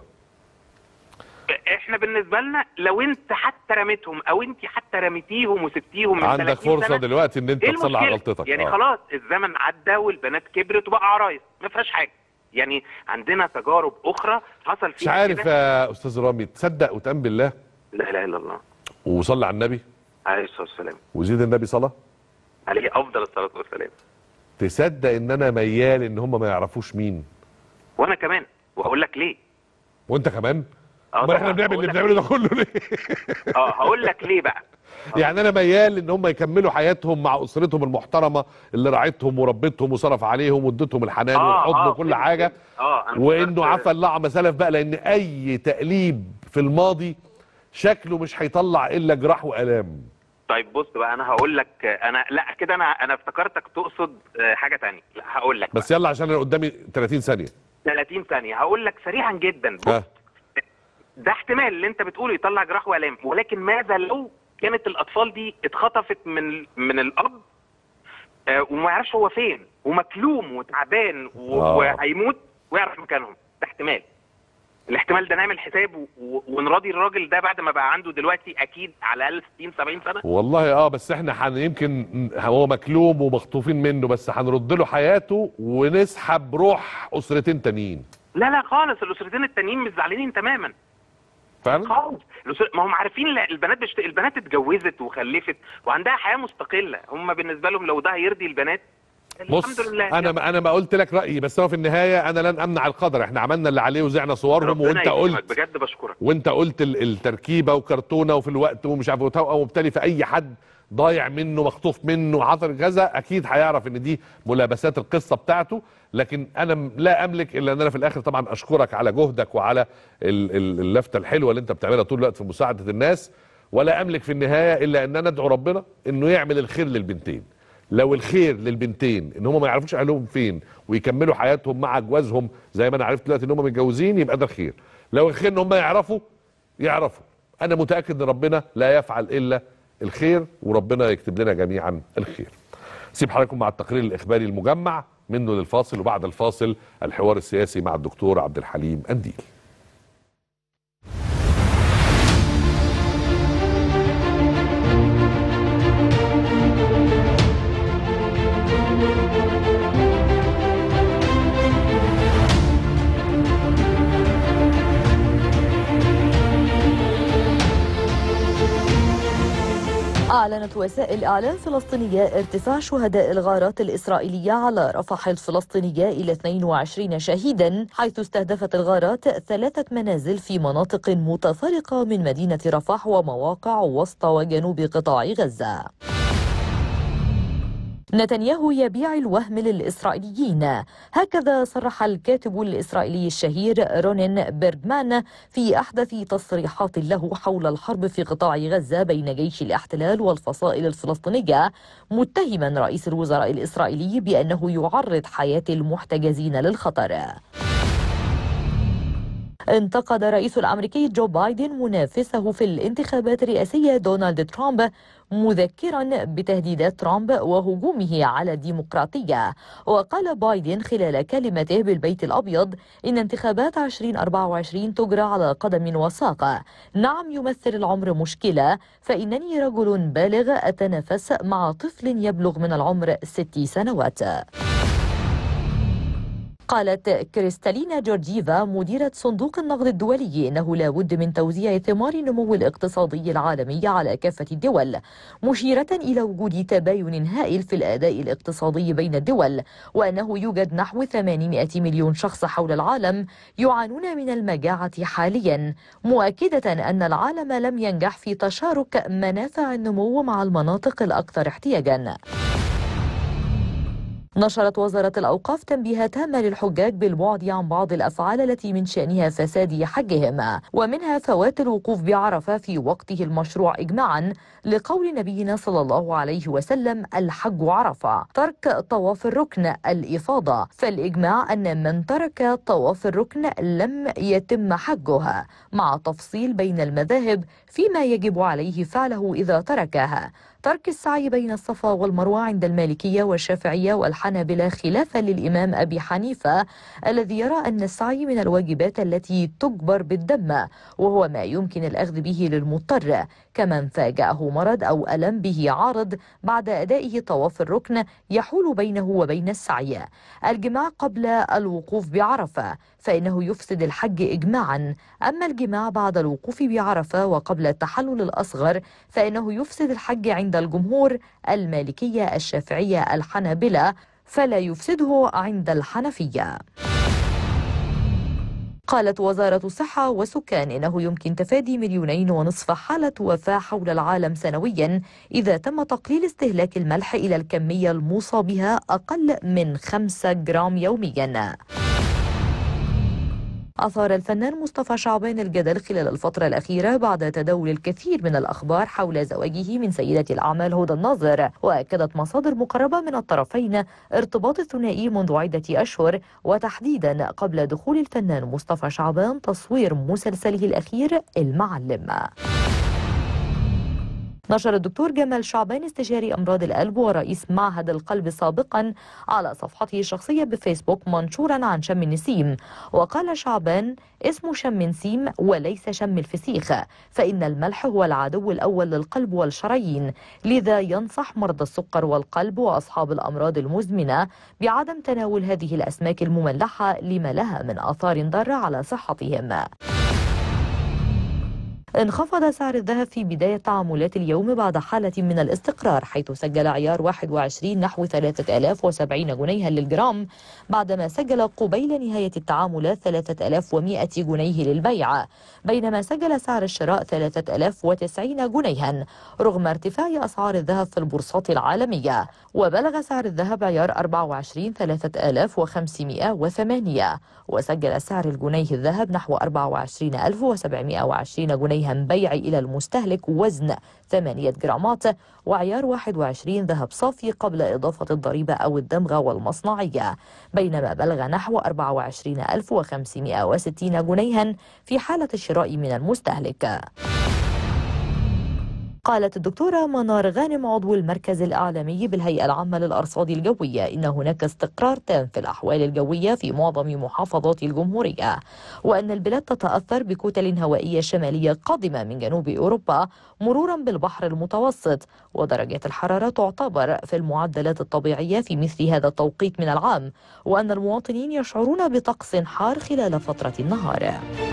احنا بالنسبه لنا لو انت حتى رميتهم او انت حتى رميتيهم وسبتيهم من عندك 30 فرصة سنة، دلوقتي ان انت ايه تصلح المشكلة؟ غلطتك يعني آه. خلاص الزمن عدى والبنات كبرت وبقى عرايس ما فيهاش حاجه يعني عندنا تجارب اخرى حصل فيها مش عارف كده. يا استاذ رامي تصدق وتأمن بالله لا اله الا الله وصلي على النبي عليه الصلاه والسلام وزيد النبي صلاة عليه افضل الصلاه والسلام تصدق ان انا ميال ان هم ما يعرفوش مين وانا كمان وهقول لك ليه وانت كمان اه امال احنا طبعاً. بنعمل اللي هقول بنعمله لك ده كله ليه ليه. اه هقول لك ليه بقى يعني انا ميال ان هم يكملوا حياتهم مع اسرتهم المحترمه اللي راعتهم وربتهم وصرف عليهم وادتهم الحنان آه، والحضن آه، وكل فهمت، حاجه فهمت. اه أنا وانه فكرت- عفى الله عما سلف بقى لان اي تقليب في الماضي شكله مش هيطلع الا جراح والام طيب بص بقى انا هقول لك انا لا كده انا انا افتكرتك تقصد آه، حاجه تانية لا هقول لك بس يلا عشان انا قدامي 30 ثانيه 30 ثانيه هقول لك سريعا جدا بص ها ده احتمال اللي انت بتقوله يطلع جراح والام ولكن ماذا لو كانت الاطفال دي اتخطفت من من الاب آه، وما يعرفش هو فين ومكلوم وتعبان و- آه. وهيموت ويعرف مكانهم ده احتمال الاحتمال ده نعمل حساب و- و- ونراضي الراجل ده بعد ما بقى عنده دلوقتي اكيد على الاقل 60 70 سنه والله اه بس احنا حن يمكن هو مكلوم ومخطوفين منه بس هنرد له حياته ونسحب روح اسرتين تانيين لا لا خالص الاسرتين التانيين مش زعلانين تماما فعلا خالص الأسر- ما هم عارفين لا، البنات بشت... البنات اتجوزت وخلفت وعندها حياه مستقله هم بالنسبه لهم لو ده هيرضي البنات بص الحمد لله انا ما انا ما قلت لك رايي بس هو في النهايه انا لن امنع القدر احنا عملنا اللي عليه وزعنا صورهم ربنا وانت يكرمك، قلت بجد بشكرك وانت قلت ال- التركيبه وكرتونه وفي الوقت ومش عارف وتوأم وبالتالي في اي حد ضايع منه مخطوف منه حصل كذا اكيد هيعرف ان دي ملابسات القصه بتاعته لكن انا م- لا املك الا ان انا في الاخر طبعا اشكرك على جهدك وعلى ال- ال- اللفته الحلوه اللي انت بتعملها طول الوقت في مساعده الناس ولا املك في النهايه الا ان انا ادعو ربنا انه يعمل الخير للبنتين لو الخير للبنتين ان هم ما يعرفوش اهلهم فين ويكملوا حياتهم مع جوازهم زي ما انا عرفت دلوقتي ان هم متجوزين يبقى ده الخير لو الخير ان هم يعرفوا يعرفوا انا متاكد ان ربنا لا يفعل الا الخير وربنا يكتب لنا جميعا الخير سيب حضراتكم مع التقرير الاخباري المجمع منه للفاصل وبعد الفاصل الحوار السياسي مع الدكتور عبد الحليم انديل أعلنت وسائل إعلام فلسطينية ارتفاع شهداء الغارات الإسرائيلية على رفح الفلسطينية إلى 22 شهيدا حيث استهدفت الغارات ثلاثة منازل في مناطق متفرقة من مدينة رفح ومواقع وسط وجنوب قطاع غزة نتنياهو يبيع الوهم للإسرائيليين هكذا صرح الكاتب الإسرائيلي الشهير رونين بيردمان في أحدث تصريحات له حول الحرب في قطاع غزة بين جيش الاحتلال والفصائل الفلسطينية متهما رئيس الوزراء الإسرائيلي بأنه يعرض حياة المحتجزين للخطر انتقد الرئيس الامريكي جو بايدن منافسه في الانتخابات الرئاسيه دونالد ترامب مذكرا بتهديدات ترامب وهجومه على الديمقراطيه وقال بايدن خلال كلمته بالبيت الابيض ان انتخابات 2024 تجرى على قدم وساق نعم يمثل العمر مشكله فانني رجل بالغ اتنافس مع طفل يبلغ من العمر ست سنوات قالت كريستالينا جورجيفا مديرة صندوق النقد الدولي إنه لا بد من توزيع ثمار النمو الاقتصادي العالمي على كافة الدول مشيرة إلى وجود تباين هائل في الأداء الاقتصادي بين الدول وأنه يوجد نحو 800 مليون شخص حول العالم يعانون من المجاعة حاليا مؤكدة أن العالم لم ينجح في تشارك منافع النمو مع المناطق الأكثر احتياجا نشرت وزارة الأوقاف تنبيهات هامة للحجاج بالبعد عن بعض الأفعال التي من شأنها فساد حجهم ومنها فوات الوقوف بعرفة في وقته المشروع إجماعا لقول نبينا صلى الله عليه وسلم الحج عرفة ترك طواف الركن الإفاضة فالإجماع أن من ترك طواف الركن لم يتم حجه مع تفصيل بين المذاهب فيما يجب عليه فعله إذا تركها ترك السعي بين الصفا والمروة عند المالكية والشافعية والحنابلة خلافا للإمام أبي حنيفة الذي يرى أن السعي من الواجبات التي تجبر بالدم وهو ما يمكن الأخذ به للمضطر كمن فاجأه مرض أو ألم به عارض بعد أدائه طواف الركن يحول بينه وبين السعي الجماع قبل الوقوف بعرفة فإنه يفسد الحج إجماعا أما الجماع بعد الوقوف بعرفة وقبل التحلل الأصغر فإنه يفسد الحج عند الجمهور المالكية الشافعية الحنابلة فلا يفسده عند الحنفية قالت وزارة الصحة والسكان إنه يمكن تفادي مليونين ونصف حالة وفاة حول العالم سنويا إذا تم تقليل استهلاك الملح إلى الكمية الموصى بها أقل من 5 جرام يوميا أثار الفنان مصطفى شعبان الجدل خلال الفترة الأخيرة بعد تداول الكثير من الأخبار حول زواجه من سيدة الأعمال هدى الناظر وأكدت مصادر مقربة من الطرفين ارتباط الثنائي منذ عدة أشهر وتحديدا قبل دخول الفنان مصطفى شعبان تصوير مسلسله الأخير المعلم نشر الدكتور جمال شعبان استشاري أمراض القلب ورئيس معهد القلب سابقا على صفحته الشخصية بفيسبوك منشورا عن شم النسيم وقال شعبان اسمه شم نسيم وليس شم الفسيخ فإن الملح هو العدو الأول للقلب والشرايين لذا ينصح مرضى السكر والقلب وأصحاب الأمراض المزمنة بعدم تناول هذه الأسماك المملحة لما لها من آثار ضارة على صحتهم انخفض سعر الذهب في بداية تعاملات اليوم بعد حالة من الاستقرار حيث سجل عيار 21 نحو 3070 جنيها للجرام بعدما سجل قبيل نهاية التعاملات 3100 جنيه للبيع بينما سجل سعر الشراء 3090 جنيها رغم ارتفاع أسعار الذهب في البورصات العالمية وبلغ سعر الذهب عيار 24 3508 وسجل سعر الجنيه الذهب نحو 24720 جنيها بيع إلى المستهلك وزن 8 جرامات وعيار 21 ذهب صافي قبل إضافة الضريبة أو الدمغة والمصنعية بينما بلغ نحو 24560 جنيها في حالة الشراء من المستهلك قالت الدكتورة منار غانم عضو المركز الإعلامي بالهيئة العامة للأرصاد الجوية إن هناك استقرار تام في الأحوال الجوية في معظم محافظات الجمهورية وأن البلاد تتأثر بكتل هوائية شمالية قادمة من جنوب أوروبا مرورا بالبحر المتوسط ودرجات الحرارة تعتبر في المعدلات الطبيعية في مثل هذا التوقيت من العام وأن المواطنين يشعرون بطقس حار خلال فترة النهار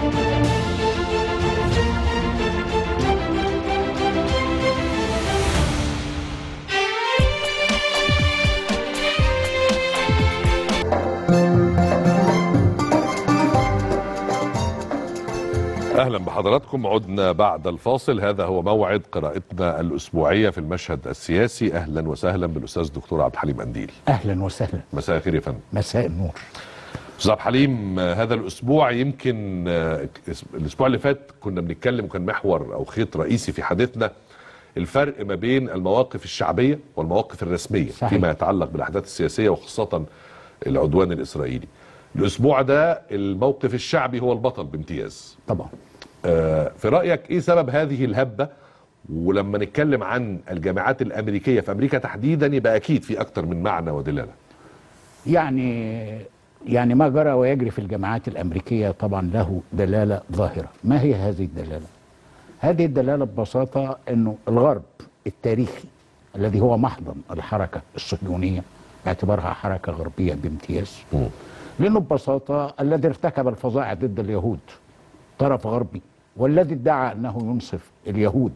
اهلا بحضراتكم عدنا بعد الفاصل هذا هو موعد قراءتنا الاسبوعيه في المشهد السياسي اهلا وسهلا بالاستاذ دكتور عبد الحليم انديل اهلا وسهلا مساء الخير يا فندم مساء النور استاذ عبد الحليم آه، هذا الاسبوع يمكن آه، الاسبوع اللي فات كنا بنتكلم كان محور او خيط رئيسي في حديثنا الفرق ما بين المواقف الشعبيه والمواقف الرسميه صحيح. فيما يتعلق بالاحداث السياسيه وخاصه العدوان الاسرائيلي الاسبوع ده الموقف الشعبي هو البطل بامتياز طبعا آه، في رايك ايه سبب هذه الهبه ولما نتكلم عن الجامعات الامريكيه في امريكا تحديدا يبقى اكيد في اكتر من معنى ودلاله يعني يعني ما جرى ويجري في الجامعات الامريكيه طبعا له دلاله ظاهره ما هي هذه الدلاله هذه الدلاله ببساطه انه الغرب التاريخي الذي هو محضن الحركه الصهيونيه باعتبارها حركه غربيه بامتياز لانه ببساطه الذي ارتكب الفظائع ضد اليهود طرف غربي والذي ادعى انه ينصف اليهود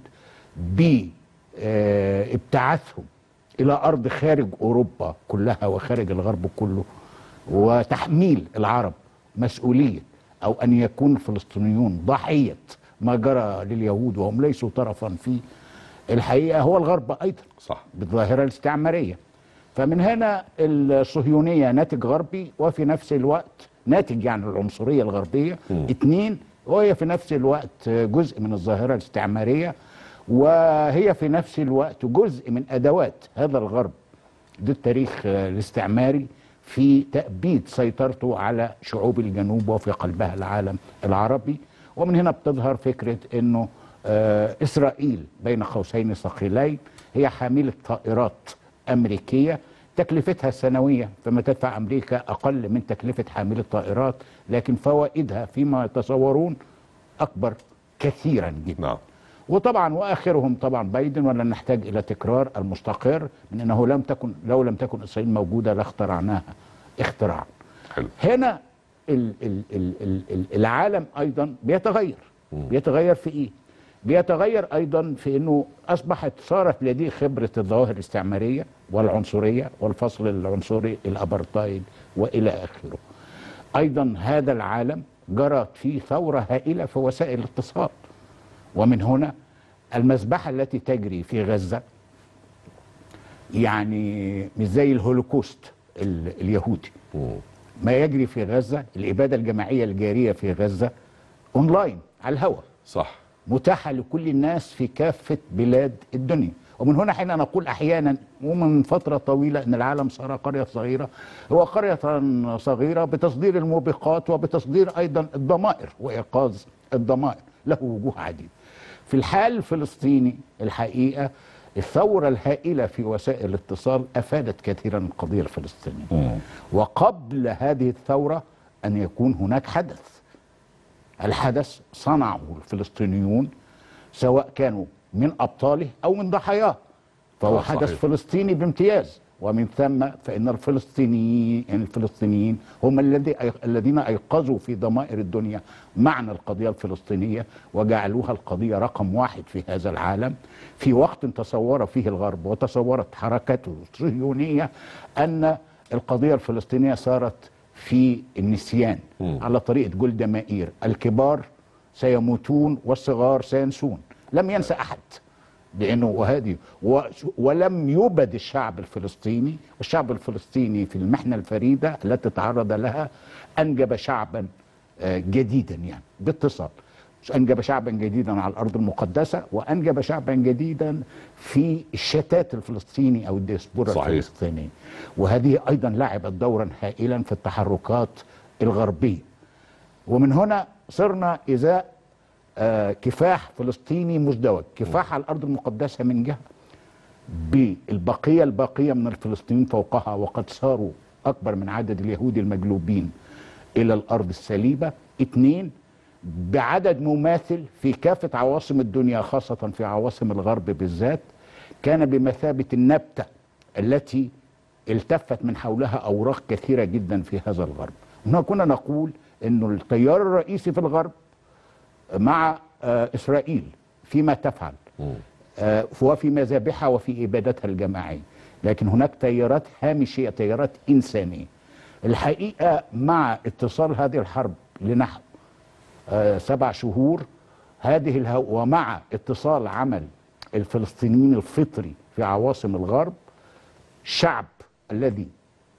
بابتعاثهم الى ارض خارج اوروبا كلها وخارج الغرب كله وتحميل العرب مسؤوليه او ان يكون الفلسطينيون ضحيه ما جرى لليهود وهم ليسوا طرفا فيه الحقيقه هو الغرب ايضا صح بالظاهره الاستعماريه فمن هنا الصهيونيه ناتج غربي وفي نفس الوقت ناتج يعني العنصريه الغربيه اثنين وهي في نفس الوقت جزء من الظاهره الاستعماريه وهي في نفس الوقت جزء من ادوات هذا الغرب ده التاريخ الاستعماري في تأبيد سيطرته على شعوب الجنوب وفي قلبها العالم العربي ومن هنا بتظهر فكرة أنه آه، إسرائيل بين قوسين ثقيلين هي حاملة طائرات أمريكية تكلفتها السنوية فما تدفع أمريكا أقل من تكلفة حامل الطائرات لكن فوائدها فيما يتصورون أكبر كثيرا جدا نعم وطبعا واخرهم طبعا بايدن ولا نحتاج الى تكرار المستقر من انه لم تكن لو لم تكن اسرائيل موجوده لاخترعناها اختراعا. حلو هنا ال ال ال ال ال العالم ايضا بيتغير بيتغير في ايه؟ بيتغير ايضا في انه اصبحت صارت لديه خبره الظواهر الاستعماريه والعنصريه والفصل العنصري الابرتايد والى اخره. ايضا هذا العالم جرت فيه ثوره هائله في وسائل الاتصال. ومن هنا المذبحة التي تجري في غزة يعني مش زي الهولوكوست ال- اليهودي ما يجري في غزه الاباده الجماعيه الجاريه في غزه اونلاين على الهواء صح متاحه لكل الناس في كافه بلاد الدنيا ومن هنا حين نقول احيانا ومن فتره طويله ان العالم صار قريه صغيره هو قريه صغيره بتصدير الموبقات وبتصدير ايضا الضمائر وايقاظ الضمائر له وجوه عديده في الحال الفلسطيني الحقيقه الثوره الهائله في وسائل الاتصال افادت كثيرا القضيه الفلسطينيه وقبل هذه الثوره ان يكون هناك حدث الحدث صنعه الفلسطينيون سواء كانوا من ابطاله او من ضحاياه فهو آه، حدث صحيح. فلسطيني بامتياز ومن ثم فان الفلسطينيين الفلسطينيين هم الذي الذين ايقظوا في ضمائر الدنيا معنى القضيه الفلسطينيه وجعلوها القضيه رقم واحد في هذا العالم في وقت تصور فيه الغرب وتصورت حركته الصهيونيه ان القضيه الفلسطينيه صارت في النسيان على طريقه جولدا مائير الكبار سيموتون والصغار سينسون لم ينسى احد لانه وهذه و- ولم يبد الشعب الفلسطيني والشعب الفلسطيني في المحنه الفريده التي تعرض لها انجب شعبا آه، جديدا يعني باتصال انجب شعبا جديدا على الارض المقدسه وانجب شعبا جديدا في الشتات الفلسطيني او الديسبورا صحيح. الفلسطينيه وهذه ايضا لعبت دورا هائلا في التحركات الغربيه ومن هنا صرنا ازاء آه، كفاح فلسطيني مزدوج كفاح على الارض المقدسه من جهه بالبقيه الباقيه من الفلسطينيين فوقها وقد صاروا اكبر من عدد اليهود المجلوبين الى الارض السليبه اثنين بعدد مماثل في كافه عواصم الدنيا خاصه في عواصم الغرب بالذات كان بمثابه النبته التي التفت من حولها اوراق كثيره جدا في هذا الغرب هنا كنا نقول انه التيار الرئيسي في الغرب مع آه، اسرائيل فيما تفعل آه، وفي مذابحها وفي ابادتها الجماعيه لكن هناك تيارات هامشيه تيارات انسانيه الحقيقه مع اتصال هذه الحرب لنحو آه، سبع شهور هذه الهو ومع اتصال عمل الفلسطينيين الفطري في عواصم الغرب الشعب الذي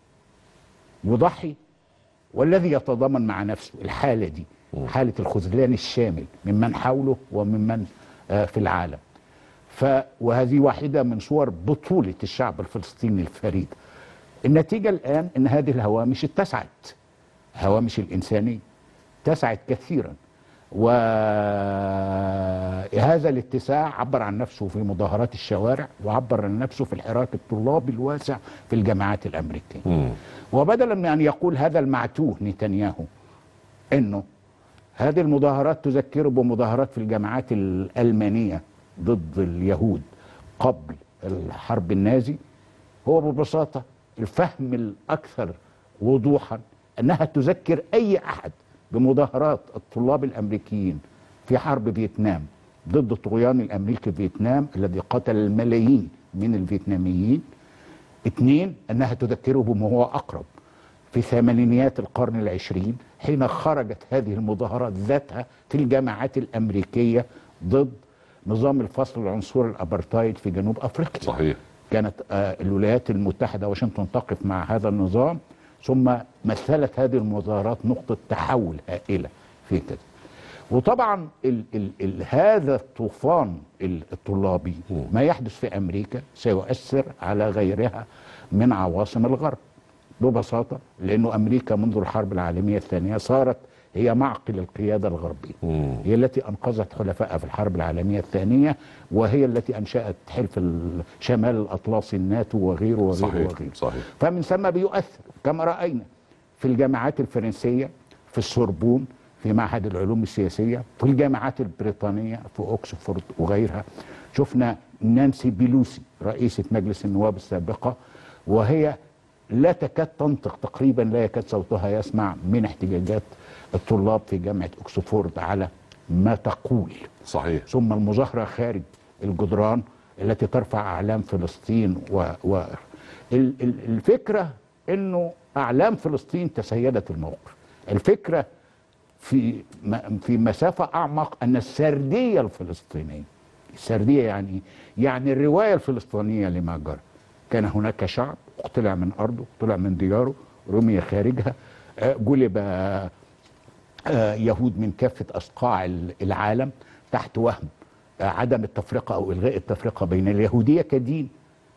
يضحي والذي يتضامن مع نفسه الحالة دي حالة الخذلان الشامل ممن حوله وممن آه، في العالم ف وهذه واحدة من صور بطولة الشعب الفلسطيني الفريد النتيجة الآن أن هذه الهوامش اتسعت هوامش الإنسانية اتسعت كثيرا وهذا الاتساع عبر عن نفسه في مظاهرات الشوارع وعبر عن نفسه في الحراك الطلابي الواسع في الجامعات الأمريكية وبدلا من أن يقول هذا المعتوه نتنياهو أنه هذه المظاهرات تذكره بمظاهرات في الجامعات الألمانية ضد اليهود قبل الحرب النازي هو ببساطة الفهم الأكثر وضوحا أنها تذكر أي أحد بمظاهرات الطلاب الأمريكيين في حرب فيتنام ضد الطغيان الأمريكي في فيتنام الذي قتل الملايين من الفيتناميين اثنين أنها تذكره بما هو أقرب في ثمانينيات القرن العشرين حين خرجت هذه المظاهرات ذاتها في الجامعات الأمريكية ضد نظام الفصل العنصري الأبرتايد في جنوب أفريقيا صحيح كانت آه، الولايات المتحدة واشنطن تقف مع هذا النظام ثم مثلت هذه المظاهرات نقطة تحول هائلة في كده وطبعا ال ال ال هذا الطوفان ال- الطلابي ما يحدث في أمريكا سيؤثر على غيرها من عواصم الغرب ببساطة لأنه أمريكا منذ الحرب العالمية الثانية صارت هي معقل القيادة الغربية هي التي أنقذت حلفائها في الحرب العالمية الثانية وهي التي أنشأت حلف ال- شمال الأطلسي الناتو وغيره وغيره صحيح وغيره صحيح فمن ثم بيؤثر كما رأينا في الجامعات الفرنسية في السوربون في معهد العلوم السياسية في الجامعات البريطانية في أكسفورد وغيرها شفنا نانسي بيلوسي رئيسة مجلس النواب السابقة وهي لا تكاد تنطق تقريبا لا يكاد صوتها يسمع من احتجاجات الطلاب في جامعة أكسفورد على ما تقول صحيح ثم المظاهرة خارج الجدران التي ترفع أعلام فلسطين و, و ال- ال- الفكرة أنه أعلام فلسطين تسيدت الموقف الفكرة في م- في مسافة أعمق أن السردية الفلسطينية السردية يعني إيه؟ يعني الرواية الفلسطينية لما جرى كان هناك شعب اقتلع من أرضه اقتلع من دياره رمي خارجها آه، جلب آه، آه، يهود من كافة أصقاع ال- العالم تحت وهم آه، عدم التفرقة أو إلغاء التفرقة بين اليهودية كدين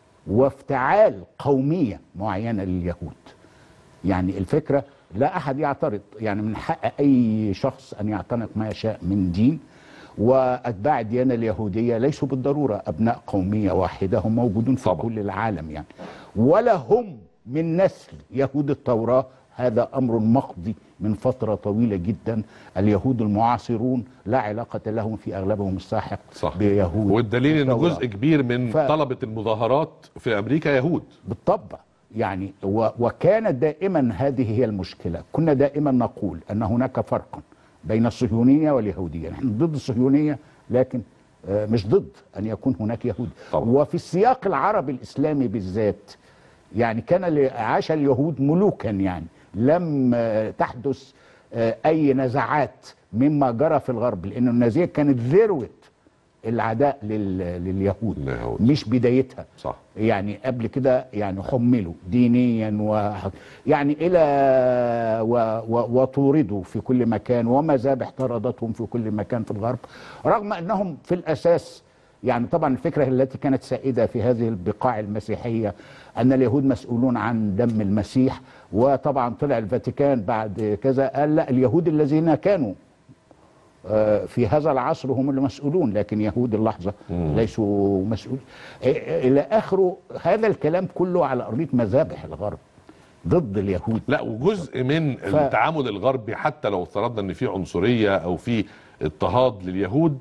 وافتعال قومية معينة لليهود يعني الفكرة لا أحد يعترض يعني من حق أي شخص أن يعتنق ما يشاء من دين وأتباع الديانة اليهودية ليسوا بالضرورة أبناء قومية واحدة هم موجودون في طبعا. كل العالم يعني ولا هم من نسل يهود التوراة هذا أمر مقضي من فترة طويلة جدا اليهود المعاصرون لا علاقة لهم في أغلبهم الساحق صح بيهود والدليل ان التوراة. جزء كبير من ف- طلبه المظاهرات في امريكا يهود بالطبع يعني و وكانت دائما هذه هي المشكلة كنا دائما نقول أن هناك فرقا بين الصهيونية واليهودية نحن ضد الصهيونية لكن آه، مش ضد أن يكون هناك يهود طبعا. وفي السياق العربي الإسلامي بالذات يعني كان ل- عاش اليهود ملوكا يعني لم آه، تحدث آه، أي نزعات مما جرى في الغرب لأن النازية كانت ذروة العداء لل- لليهود اليهود. مش بدايتها صح يعني قبل كده يعني حملوا دينيا و يعني الى و و وطوردوا في كل مكان ومذابح طردتهم في كل مكان في الغرب رغم انهم في الاساس يعني طبعا الفكره التي كانت سائده في هذه البقاع المسيحيه ان اليهود مسؤولون عن دم المسيح وطبعا طلع الفاتيكان بعد كذا قال لا اليهود الذين كانوا آه، في هذا العصر هم المسؤولون لكن يهود اللحظة ليسوا مسؤولين إلى آخره هذا الكلام كله على أرضية مذابح الغرب ضد اليهود لا وجزء من ف- التعامل الغربي حتى لو افترضنا ان في عنصريه او في اضطهاد لليهود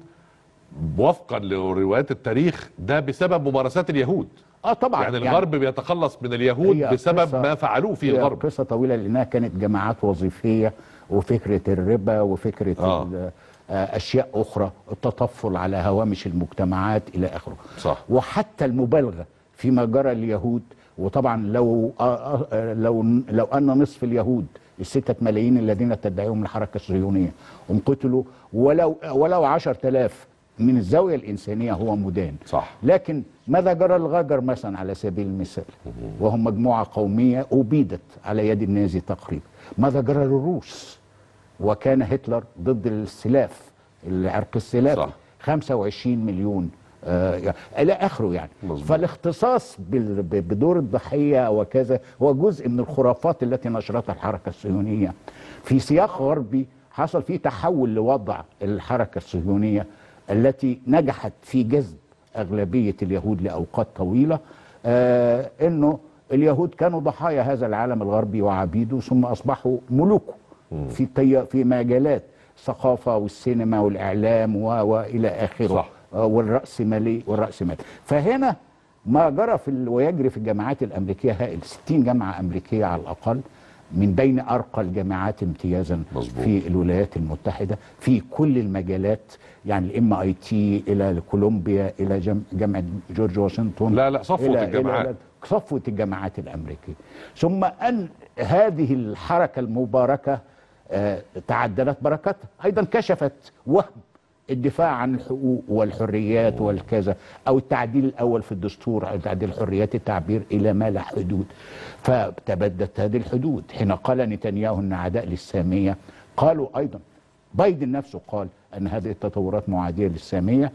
وفقا لروايات التاريخ ده بسبب ممارسات اليهود اه طبعا يعني الغرب بيتخلص من اليهود هي بسبب قصة- ما فعلوه في هي الغرب قصة طويلة لأنها كانت جماعات وظيفية وفكرة الربا وفكرة آه. ال- آه، أشياء أخرى التطفل على هوامش المجتمعات إلى آخره صح وحتى المبالغه فيما جرى اليهود وطبعا لو آه آه لو لو ان نصف اليهود الستة ملايين الذين تدعيهم الحركة الصهيونية هم قتلوا ولو ولو عشرة آلاف من الزاوية الإنسانية هو مدان صح لكن ماذا جرى الغجر مثلا على سبيل المثال وهم مجموعة قومية أبيدت على يد النازي تقريبا ماذا جرى للروس وكان هتلر ضد السلاف العرق السلافي صح. 25 مليون آه يعني الى اخره يعني مظبوط. فالاختصاص بال- ب- بدور الضحيه وكذا هو جزء من الخرافات التي نشرتها الحركه الصهيونيه في سياق غربي حصل فيه تحول لوضع الحركه الصهيونيه التي نجحت في جذب اغلبيه اليهود لاوقات طويله آه انه اليهود كانوا ضحايا هذا العالم الغربي وعبيده ثم اصبحوا ملوكه في طي... في مجالات الثقافه والسينما والاعلام و... والى اخره صح. آه، والرأسمالي والرأسمال فهنا ما جرى في ال... ويجري في الجامعات الأمريكية هائل 60 جامعة أمريكية على الأقل من بين أرقى الجامعات امتيازا مظبوط. في الولايات المتحدة في كل المجالات يعني الام اي تي الى كولومبيا الى جم... جامعه جورج واشنطن لا، لا، صفوة إلى- الجامعات. إلى صفوه الجامعات الامريكيه ثم ان هذه الحركه المباركه آه، تعدلت بركتها ايضا كشفت وهم الدفاع عن الحقوق والحريات والكذا او التعديل الاول في الدستور او تعديل حريات التعبير الى ما لا حدود فتبدت هذه الحدود حين قال نتنياهو ان عداء للساميه قالوا ايضا بايدن نفسه قال ان هذه التطورات معاديه للساميه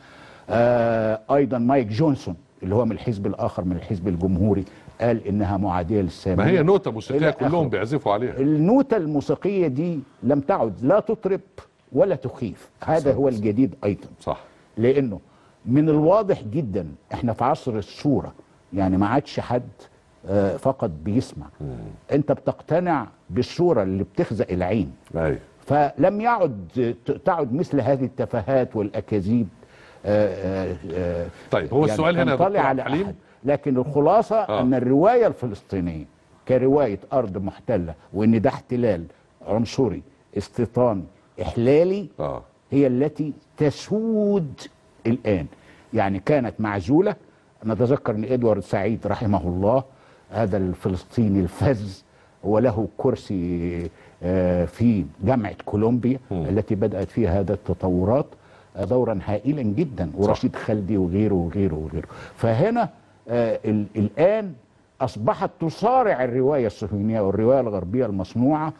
آه ايضا مايك جونسون اللي هو من الحزب الاخر من الحزب الجمهوري قال انها معاديه للساميه ما هي نوتة موسيقية إلى كلهم آخره. بيعزفوا عليها النوتة الموسيقية دي لم تعد لا تطرب ولا تخيف هذا هو الجديد أيضا صح لأنه من الواضح جدا احنا في عصر الصورة يعني ما عادش حد آه، فقط بيسمع انت بتقتنع بالصورة اللي بتخزق العين ايوه فلم يعد ت- تعد مثل هذه التفاهات والأكاذيب آه، آه، آه، طيب هو السؤال هنا يا تنطلي دكتور على عبد الحليم أحد. لكن الخلاصة آه. أن الرواية الفلسطينية كرواية أرض محتلة وإن ده احتلال عنصري استيطاني إحلالي اه هي التي تسود الآن يعني كانت معزولة نتذكر أن إدوارد سعيد رحمه الله هذا الفلسطيني الفذ وله كرسي آه، في جامعة كولومبيا التي بدأت فيها هذا التطورات آه، دورا هائلا جدا ورشيد خلدي وغيره وغيره وغيره فهنا آه، ال- الآن أصبحت تصارع الرواية الصهيونية والرواية الغربية المصنوعة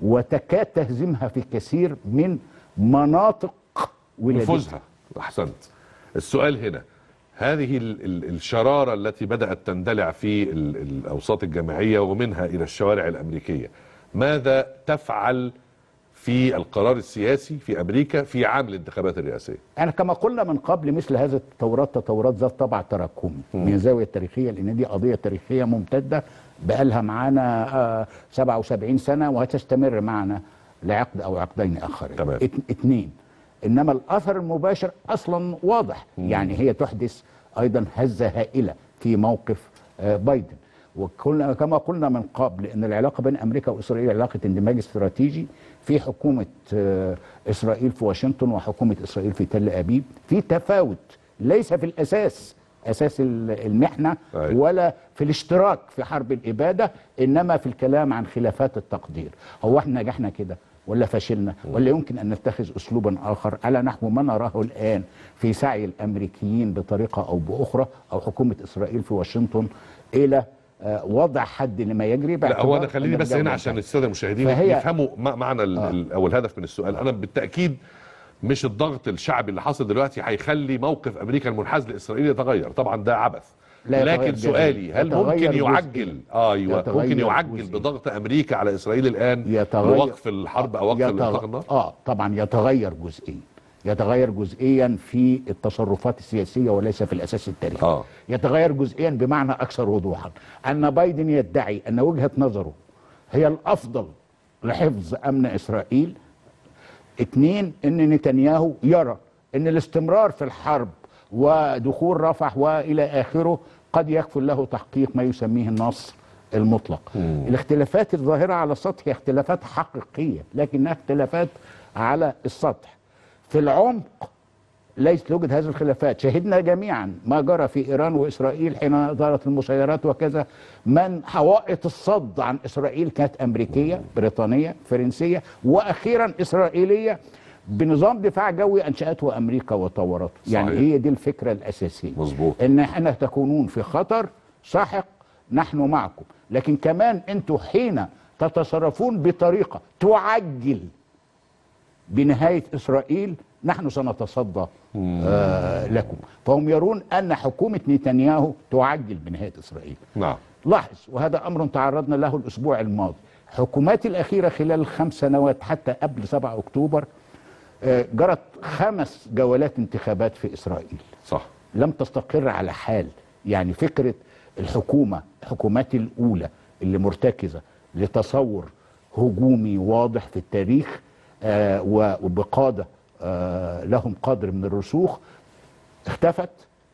وتكاد تهزمها في كثير من مناطق ولادتها نفوذها احسنت السؤال هنا هذه ال ال الشراره التي بدات تندلع في ال الاوساط الجامعيه ومنها الى الشوارع الامريكيه ماذا تفعل في القرار السياسي في امريكا في عام الانتخابات الرئاسيه أنا كما قلنا من قبل مثل هذه التطورات تطورات ذات طبع تراكمي من الزاوية التاريخية لأن دي قضية تاريخية ممتدة بقالها معانا آه، 77 سنة وهتستمر معنا لعقد أو عقدين آخرين تمام. ات- اتنين إنما الأثر المباشر أصلا واضح يعني هي تحدث أيضا هزة هائلة في موقف آه، بايدن وكنا كما قلنا من قبل ان العلاقه بين امريكا واسرائيل علاقه اندماج استراتيجي في حكومه آه، اسرائيل في واشنطن وحكومه اسرائيل في تل ابيب في تفاوت ليس في الاساس اساس ال- المحنه أيوة. ولا في الاشتراك في حرب الاباده انما في الكلام عن خلافات التقدير هو احنا نجحنا كده ولا فشلنا ولا يمكن ان نتخذ اسلوبا اخر على نحو ما نراه الان في سعي الامريكيين بطريقه او باخرى او حكومه اسرائيل في واشنطن الى آه، وضع حد لما يجري لا هو انا باعتبار خليني أن بس الدولة هنا عشان انتهت. الساده المشاهدين فهي- يفهموا ما- معنى ال- ال- او الهدف من السؤال انا بالتاكيد مش الضغط الشعبي اللي حاصل دلوقتي هيخلي موقف امريكا المنحاز لاسرائيل يتغير طبعا ده عبث لا يتغير لكن جذريا. سؤالي هل يتغير ممكن جزئيا. يعجل ايوه يتغير ممكن يعجل جزئيا. بضغط امريكا على اسرائيل الان يتغير- لوقف الحرب او وقف يتغ- اطلاق النار اه طبعا يتغير جزئيا يتغير جزئيا في التصرفات السياسيه وليس في الاساس التاريخي آه. يتغير جزئيا بمعنى اكثر وضوحا ان بايدن يدعي ان وجهه نظره هي الافضل لحفظ امن اسرائيل اثنين ان نتنياهو يرى ان الاستمرار في الحرب ودخول رفح والى اخره قد يكفل له تحقيق ما يسميه النصر المطلق الاختلافات الظاهره على السطح هي اختلافات حقيقيه لكنها اختلافات على السطح في العمق ليس توجد هذه الخلافات شهدنا جميعا ما جرى في ايران واسرائيل حين دارت المسيرات وكذا من حوائط الصد عن اسرائيل كانت امريكيه بريطانيه فرنسيه واخيرا اسرائيليه بنظام دفاع جوي انشاته امريكا وطورته يعني صحيح. هي دي الفكره الاساسيه مظبوط. ان احنا تكونون في خطر ساحق نحن معكم لكن كمان انتم حين تتصرفون بطريقه تعجل بنهاية إسرائيل نحن سنتصدى آه لكم فهم يرون أن حكومة نتنياهو تعجل بنهاية إسرائيل نعم لاحظ وهذا أمر تعرضنا له الأسبوع الماضي حكومات الأخيرة خلال الخمس سنوات حتى قبل 7 أكتوبر آه جرت خمس جولات انتخابات في إسرائيل صح لم تستقر على حال يعني فكرة الحكومة الحكومات الأولى اللي مرتكزة لتصور هجومي واضح في التاريخ آه و- وبقادة آه لهم قدر من الرسوخ اختفت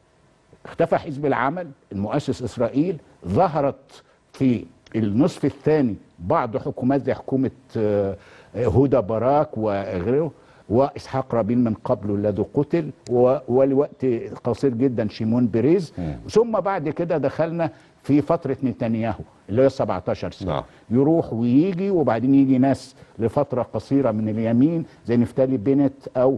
اختفى حزب العمل المؤسس إسرائيل ظهرت في النصف الثاني بعض حكومات زي حكومة آه، هدى باراك وغيره وإسحاق رابين من قبل الذي قتل و- ولوقت قصير جدا شيمون بيريز ثم بعد كده دخلنا في فترة نتنياهو اللي هي 17 سنة نعم. يروح ويجي وبعدين يجي ناس لفترة قصيرة من اليمين زي نفتالي بينت أو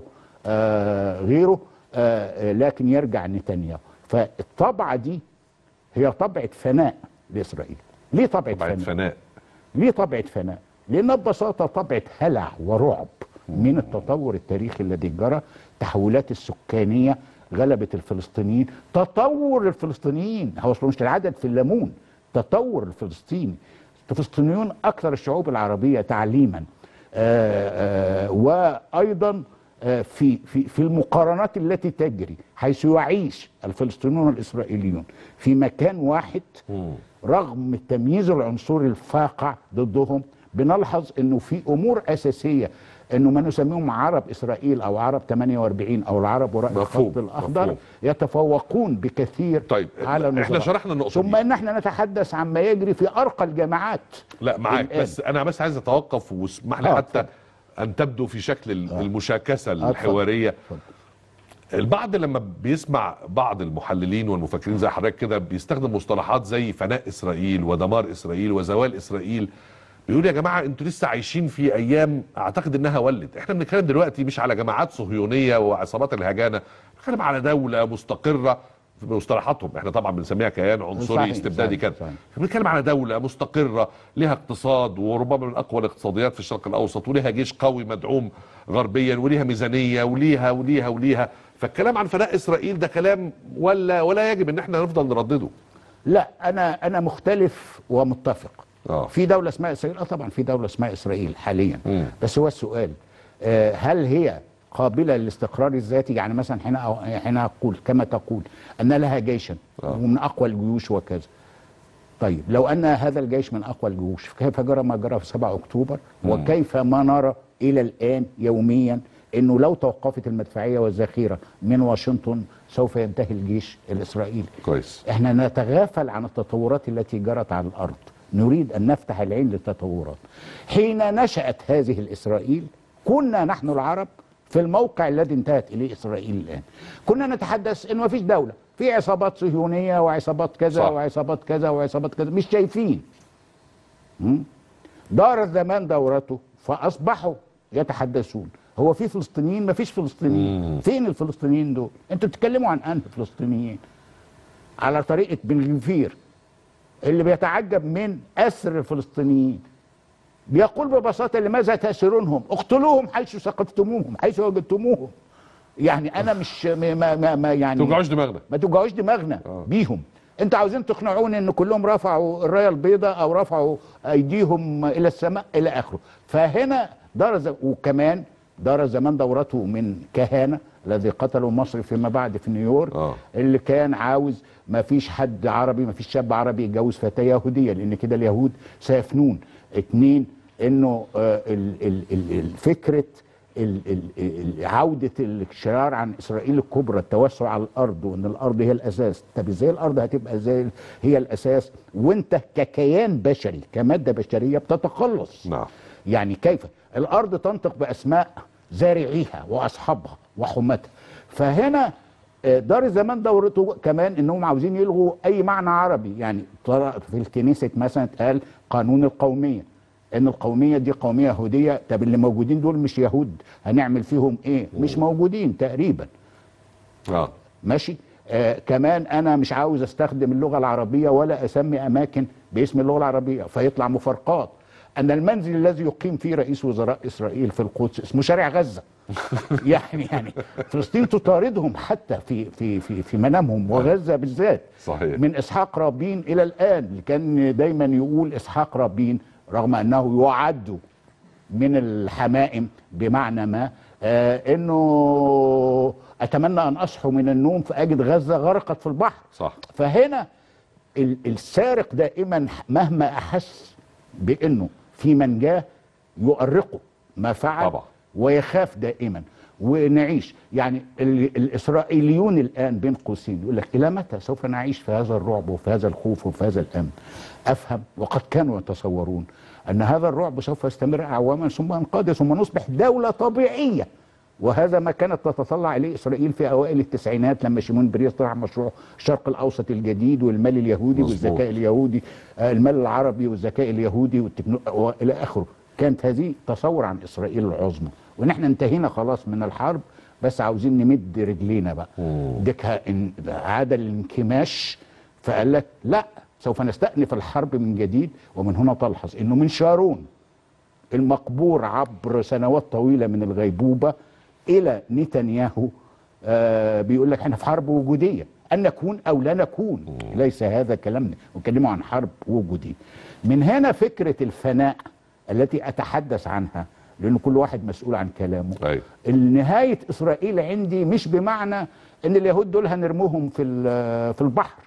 آه غيره آه آه، لكن يرجع نتنياهو فالطبعة دي هي طبعة فناء لإسرائيل ليه طبعة, طبعا فناء؟ فناء ليه طبعة فناء؟ لأنها ببساطة طبعة هلع ورعب من التطور التاريخي الذي جرى التحولات السكانية غلبت الفلسطينيين تطور الفلسطينيين هو أصله مش العدد في الليمون تطور الفلسطيني الفلسطينيون أكثر الشعوب العربية تعليما آآ آآ وأيضا آه، في في في المقارنات التي تجري حيث يعيش الفلسطينيون والاسرائيليون في مكان واحد رغم التمييز العنصري الفاقع ضدهم بنلحظ انه في امور اساسيه انه ما نسميهم عرب اسرائيل او عرب 48 او العرب وراء مفهوم، الخط الاخضر مفهوم. يتفوقون بكثير طيب على احنا النظام. شرحنا النقطه ثم دي ان احنا نتحدث عما يجري في ارقى الجامعات لا معاك الآن. بس انا بس عايز اتوقف واسمح لي آه، حتى ان تبدو في شكل ال- المشاكسه اتفضل. الحواريه اتفضل. البعض لما بيسمع بعض المحللين والمفكرين زي حضرتك كده بيستخدم مصطلحات زي فناء اسرائيل ودمار اسرائيل وزوال اسرائيل بيقول يا جماعه انتوا لسه عايشين في ايام اعتقد انها ولت احنا بنتكلم دلوقتي مش على جماعات صهيونيه وعصابات الهجانه بنتكلم على دوله مستقره بمصطلحاتهم احنا طبعا بنسميها كيان عنصري صحيح، استبدادي صحيح، كده صحيح. بنتكلم على دوله مستقره لها اقتصاد وربما من اقوى الاقتصاديات في الشرق الاوسط وليها جيش قوي مدعوم غربيا وليها ميزانيه وليها وليها وليها فالكلام عن فناء اسرائيل ده كلام ولا ولا يجب ان احنا نفضل نردده لا انا انا مختلف ومتفق اه في دوله اسمها اسرائيل اه طبعا في دوله اسمها اسرائيل حاليا مم. بس هو السؤال آه هل هي قابله للاستقرار الذاتي يعني مثلا حين أو- حين اقول كما تقول ان لها جيشا آه. ومن اقوى الجيوش وكذا طيب لو ان هذا الجيش من اقوى الجيوش كيف جرى ما جرى في 7 اكتوبر وكيف ما نرى الى الان يوميا انه لو توقفت المدفعيه والذخيره من واشنطن سوف ينتهي الجيش الاسرائيلي كويس احنا نتغافل عن التطورات التي جرت على الارض نريد ان نفتح العين للتطورات حين نشات هذه الاسرائيل كنا نحن العرب في الموقع الذي انتهت اليه اسرائيل الان كنا نتحدث انه ما فيش دوله في عصابات صهيونيه وعصابات كذا صح. وعصابات كذا وعصابات كذا مش شايفين مم؟ دار الزمان دورته فاصبحوا يتحدثون هو في فلسطينيين ما فيش فلسطينيين فين الفلسطينيين دول انتوا بتتكلموا عن انهي فلسطينيين على طريقه بن غفير اللي بيتعجب من اسر الفلسطينيين بيقول ببساطه لماذا تاسرونهم اقتلوهم حيث ثقفتموهم حيث وجدتموهم يعني انا مش ما ما, ما يعني توجعوش دماغنا ما توجعوش دماغنا آه. بيهم انتوا عاوزين تقنعوني ان كلهم رفعوا الرايه البيضاء او رفعوا ايديهم الى السماء الى اخره فهنا دار ز... وكمان دار زمان دورته من كهنه الذي قتلوا مصر فيما بعد في نيويورك آه. اللي كان عاوز ما فيش حد عربي ما فيش شاب عربي يتجوز فتاه يهوديه لان كده اليهود سيفنون اتنين انه آه ال- ال- ال- ال- فكره ال- ال- ال- عودة الشرار عن إسرائيل الكبرى التوسع على الأرض وأن الأرض هي الأساس طب إزاي الأرض هتبقى زي هي الأساس وأنت ككيان بشري كمادة بشرية بتتخلص نعم يعني كيف الأرض تنطق بأسماء زارعيها وأصحابها وحماتها فهنا آه، دار الزمان دورته كمان انهم عاوزين يلغوا اي معنى عربي يعني طرأ في الكنيسه مثلا اتقال قانون القوميه ان القوميه دي قوميه يهوديه طب اللي موجودين دول مش يهود هنعمل فيهم ايه مش موجودين تقريبا اه ماشي آه كمان انا مش عاوز استخدم اللغه العربيه ولا اسمي اماكن باسم اللغه العربيه فيطلع مفارقات ان المنزل الذي يقيم فيه رئيس وزراء اسرائيل في القدس اسمه شارع غزه يعني يعني فلسطين تطاردهم حتى في في في في منامهم وغزه بالذات صحيح. من اسحاق رابين الى الان اللي كان دايما يقول اسحاق رابين رغم انه يعد من الحمائم بمعنى ما آه انه اتمنى ان اصحو من النوم فاجد غزه غرقت في البحر صح فهنا ال- السارق دائما مهما احس بانه في من جاه يؤرقه ما فعل طبعا. ويخاف دائما ونعيش يعني ال- الاسرائيليون الان بين قوسين يقول لك الى متى سوف نعيش في هذا الرعب وفي هذا الخوف وفي هذا الامن افهم وقد كانوا يتصورون ان هذا الرعب سوف يستمر اعواما ثم ينقضي ثم نصبح دوله طبيعيه وهذا ما كانت تتطلع اليه اسرائيل في اوائل التسعينات لما شيمون بريس طرح مشروع الشرق الاوسط الجديد والمال اليهودي مظبوط. والذكاء اليهودي آه، المال العربي والذكاء اليهودي والتكنو... والى اخره كانت هذه تصور عن اسرائيل العظمى وان احنا انتهينا خلاص من الحرب بس عاوزين نمد رجلينا بقى ديكها إن عاد الانكماش فقال لك لا سوف نستأنف الحرب من جديد ومن هنا تلحظ انه من شارون المقبور عبر سنوات طويله من الغيبوبه الى نتنياهو آه بيقول لك احنا في حرب وجوديه ان نكون او لا نكون ليس هذا كلامنا نتكلم عن حرب وجوديه من هنا فكره الفناء التي اتحدث عنها لان كل واحد مسؤول عن كلامه ايوه نهايه اسرائيل عندي مش بمعنى ان اليهود دول هنرموهم في ال- في البحر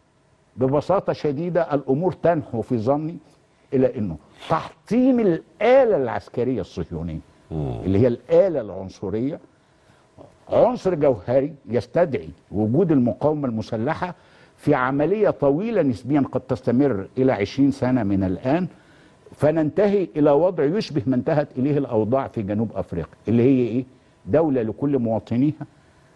ببساطه شديده الامور تنحو في ظني الى انه تحطيم الاله العسكريه الصهيونيه اللي هي الاله العنصريه عنصر جوهري يستدعي وجود المقاومه المسلحه في عمليه طويله نسبيا قد تستمر الى 20 سنه من الان فننتهي الى وضع يشبه ما انتهت اليه الاوضاع في جنوب افريقيا اللي هي ايه؟ دوله لكل مواطنيها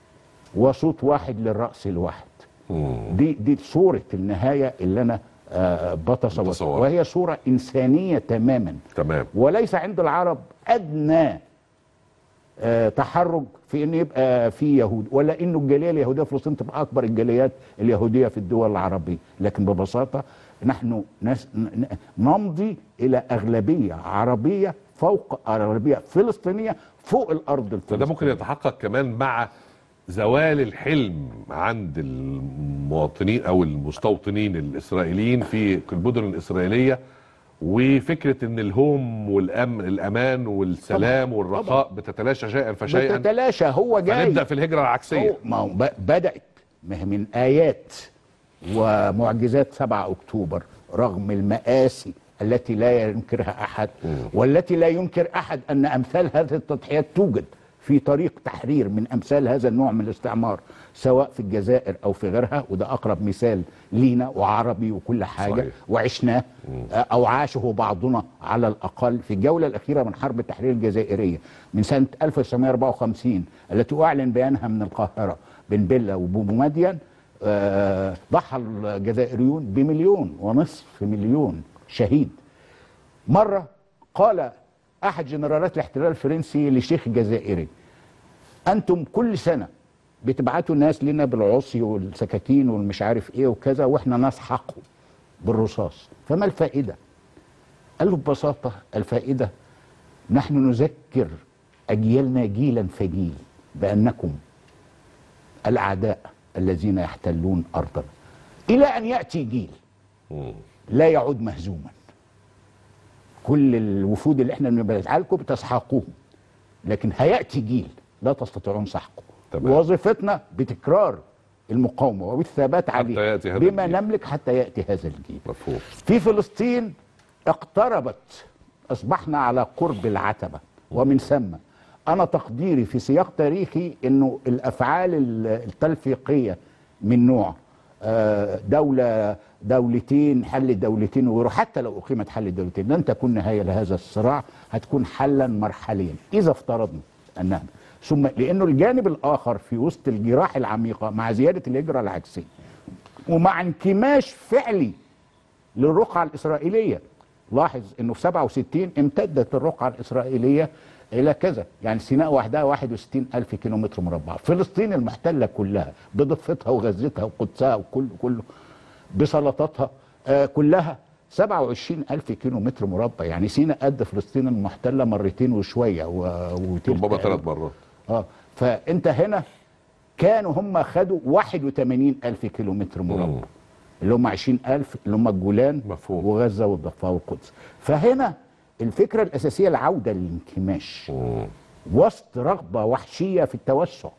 وصوت واحد للراس الواحد. دي دي صوره النهايه اللي انا آه بتصور بتصور. وهي صوره انسانيه تماما تمام وليس عند العرب ادنى آه، تحرج في ان يبقى في يهود ولا انه الجاليه اليهوديه في فلسطين تبقى اكبر الجاليات اليهوديه في الدول العربيه لكن ببساطه نحن ناس ن- ن- نمضي الى اغلبيه عربيه فوق اغلبيه فلسطينيه فوق الارض الفلسطينيه فده ممكن يتحقق كمان مع زوال الحلم عند المواطنين او المستوطنين الاسرائيليين في المدن الاسرائيليه وفكره ان الهوم والامن الامان والسلام طبعاً. والرخاء بتتلاشى شيئا فشيئا بتتلاشى هو جاي فنبدا في الهجره العكسيه هو- ما هو ب- بدأت ما هي من آيات ومعجزات 7 أكتوبر رغم المآسي التي لا ينكرها أحد والتي لا ينكر أحد أن أمثال هذه التضحيات توجد في طريق تحرير من أمثال هذا النوع من الاستعمار سواء في الجزائر أو في غيرها وده أقرب مثال لينا وعربي وكل حاجة صحيح. وعشناه أو عاشه بعضنا على الأقل في الجولة الأخيرة من حرب التحرير الجزائرية من سنة 1954 التي أعلن بيانها من القاهرة بن بيلا وبومدين آه، ضحى الجزائريون بمليون ونصف مليون شهيد مرة قال أحد جنرالات الاحتلال الفرنسي لشيخ جزائري أنتم كل سنة بتبعتوا ناس لنا بالعصي والسكاكين والمش عارف ايه وكذا واحنا نسحقهم بالرصاص فما الفائدة قال له ببساطة الفائدة نحن نذكر أجيالنا جيلا فجيل بأنكم الأعداء الذين يحتلون أرضنا إلى أن يأتي جيل لا يعود مهزوما كل الوفود اللي احنا بنبعتها لكم بتسحقوهم لكن هيأتي جيل لا تستطيعون سحقه تمام. وظيفتنا بتكرار المقاومة وبالثبات عليه يأتي هذا بما الجيل. نملك حتى يأتي هذا الجيل مفهوم في فلسطين اقتربت اصبحنا على قرب العتبه ومن ثم انا تقديري في سياق تاريخي انه الافعال ال- التلفيقيه من نوع آه، دوله دولتين حل الدولتين وغيره حتى لو اقيمت حل الدولتين لن تكون نهايه لهذا الصراع هتكون حلا مرحليا اذا افترضنا انها ثم لانه الجانب الاخر في وسط الجراح العميقه مع زياده الهجره العكسيه ومع انكماش فعلي للرقعة الإسرائيلية لاحظ أنه في 67 امتدت الرقعة الإسرائيلية إلى كذا يعني سيناء وحدها 61 ألف كيلومتر مربع فلسطين المحتلة كلها بضفتها وغزتها وقدسها وكله كله بسلطاتها آه كلها 27 ألف كيلو متر مربع يعني سيناء قد فلسطين المحتلة مرتين وشوية و- وتلت ربما تقريباً. ثلاث مرات اه فانت هنا كانوا هم خدوا 81 ألف كيلو متر مربع اللي هم 20 ألف اللي هم الجولان مفهوم. وغزة والضفة والقدس فهنا الفكرة الأساسية العودة للانكماش وسط رغبة وحشية في التوسع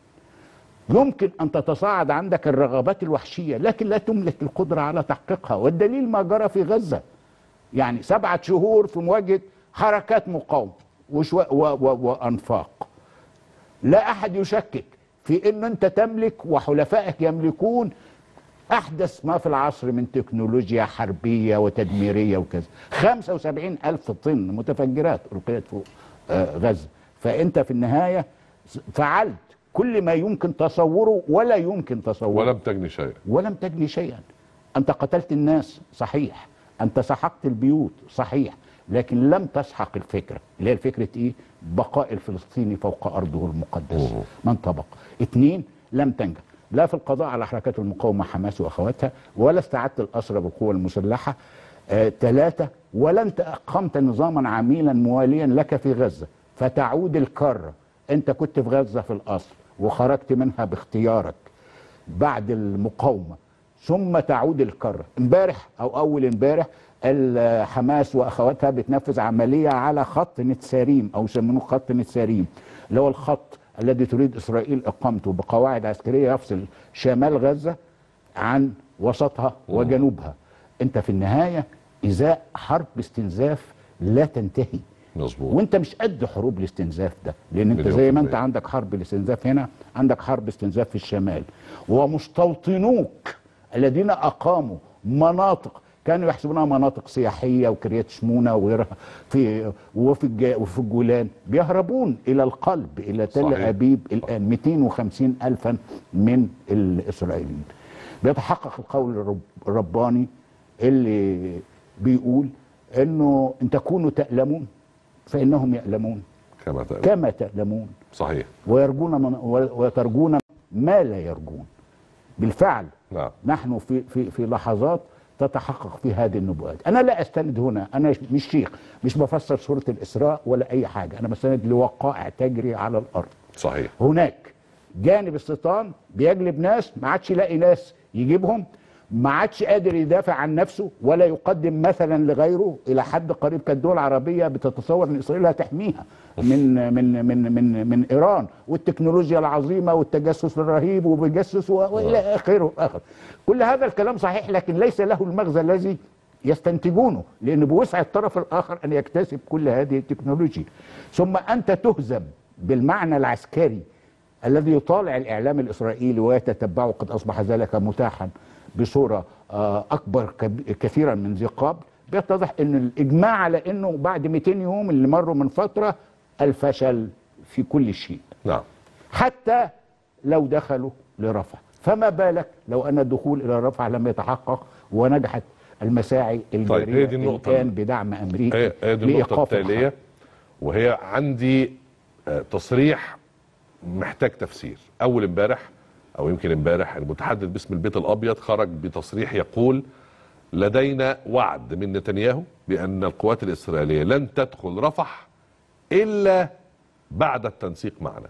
يمكن أن تتصاعد عندك الرغبات الوحشية لكن لا تملك القدرة على تحقيقها والدليل ما جرى في غزة يعني سبعة شهور في مواجهة حركات مقاومة وشو- و- و- وأنفاق لا أحد يشكك في أن أنت تملك وحلفائك يملكون أحدث ما في العصر من تكنولوجيا حربية وتدميرية وكذا 75 ألف طن متفجرات ألقيت فوق آه، غزة فأنت في النهاية فعلت كل ما يمكن تصوره ولا يمكن تصوره ولم تجني شيئا ولم تجني شيئا أنت قتلت الناس صحيح أنت سحقت البيوت صحيح لكن لم تسحق الفكرة اللي هي فكرة إيه بقاء الفلسطيني فوق أرضه المقدسة من طبق اثنين لم تنجح لا في القضاء على حركات المقاومة حماس وأخواتها ولا استعدت الأسرى بالقوة المسلحة آه، ثلاثة ولا أنت أقمت نظاما عميلا مواليا لك في غزة فتعود الكرة أنت كنت في غزة في الأصل وخرجت منها باختيارك بعد المقاومه ثم تعود الكره امبارح او اول امبارح الحماس واخواتها بتنفذ عمليه على خط نتساريم او يسمونه خط نتساريم اللي هو الخط الذي تريد اسرائيل اقامته بقواعد عسكريه يفصل شمال غزه عن وسطها وجنوبها انت في النهايه ازاء حرب استنزاف لا تنتهي مظبوط وانت مش قد حروب الاستنزاف ده لان انت مليون زي في ما انت المية. عندك حرب الاستنزاف هنا عندك حرب استنزاف في الشمال ومستوطنوك الذين اقاموا مناطق كانوا يحسبونها مناطق سياحيه وكريات شمونه وغيرها في وفي الج- وفي الجولان بيهربون الى القلب الى تل صحيح. ابيب الان 250 الفا من الاسرائيليين بيتحقق القول الرب- الرباني اللي بيقول انه ان تكونوا تألمون فانهم يألمون كما تقول كما تألمون صحيح ويرجون من وترجون ما لا يرجون بالفعل نعم نحن في في في لحظات تتحقق في هذه النبوءات انا لا استند هنا انا مش شيخ مش بفسر سوره الاسراء ولا اي حاجه انا بستند لوقائع تجري على الارض صحيح هناك جانب الشيطان بيجلب ناس ما عادش يلاقي ناس يجيبهم ما عادش قادر يدافع عن نفسه ولا يقدم مثلا لغيره الى حد قريب كانت الدول العربيه بتتصور ان اسرائيل هتحميها من من من من من ايران والتكنولوجيا العظيمه والتجسس الرهيب وبيجسس و- والى اخره اخر كل هذا الكلام صحيح لكن ليس له المغزى الذي يستنتجونه لان بوسع الطرف الاخر ان يكتسب كل هذه التكنولوجيا ثم انت تهزم بالمعنى العسكري الذي يطالع الاعلام الاسرائيلي ويتتبعه قد اصبح ذلك متاحا بصوره آه، اكبر كب- كثيرا من ذي قبل بيتضح ان الاجماع على انه بعد 200 يوم اللي مروا من فتره الفشل في كل شيء نعم حتى لو دخلوا لرفح فما بالك لو ان الدخول الى رفح لم يتحقق ونجحت المساعي الجاريه هي دي النقطة. الان بدعم امريكا هي هي دي النقطة لإيقاف التالية الحرب. وهي عندي آه، تصريح محتاج تفسير أول امبارح أو يمكن امبارح المتحدث باسم البيت الأبيض خرج بتصريح يقول لدينا وعد من نتنياهو بأن القوات الإسرائيلية لن تدخل رفح إلا بعد التنسيق معنا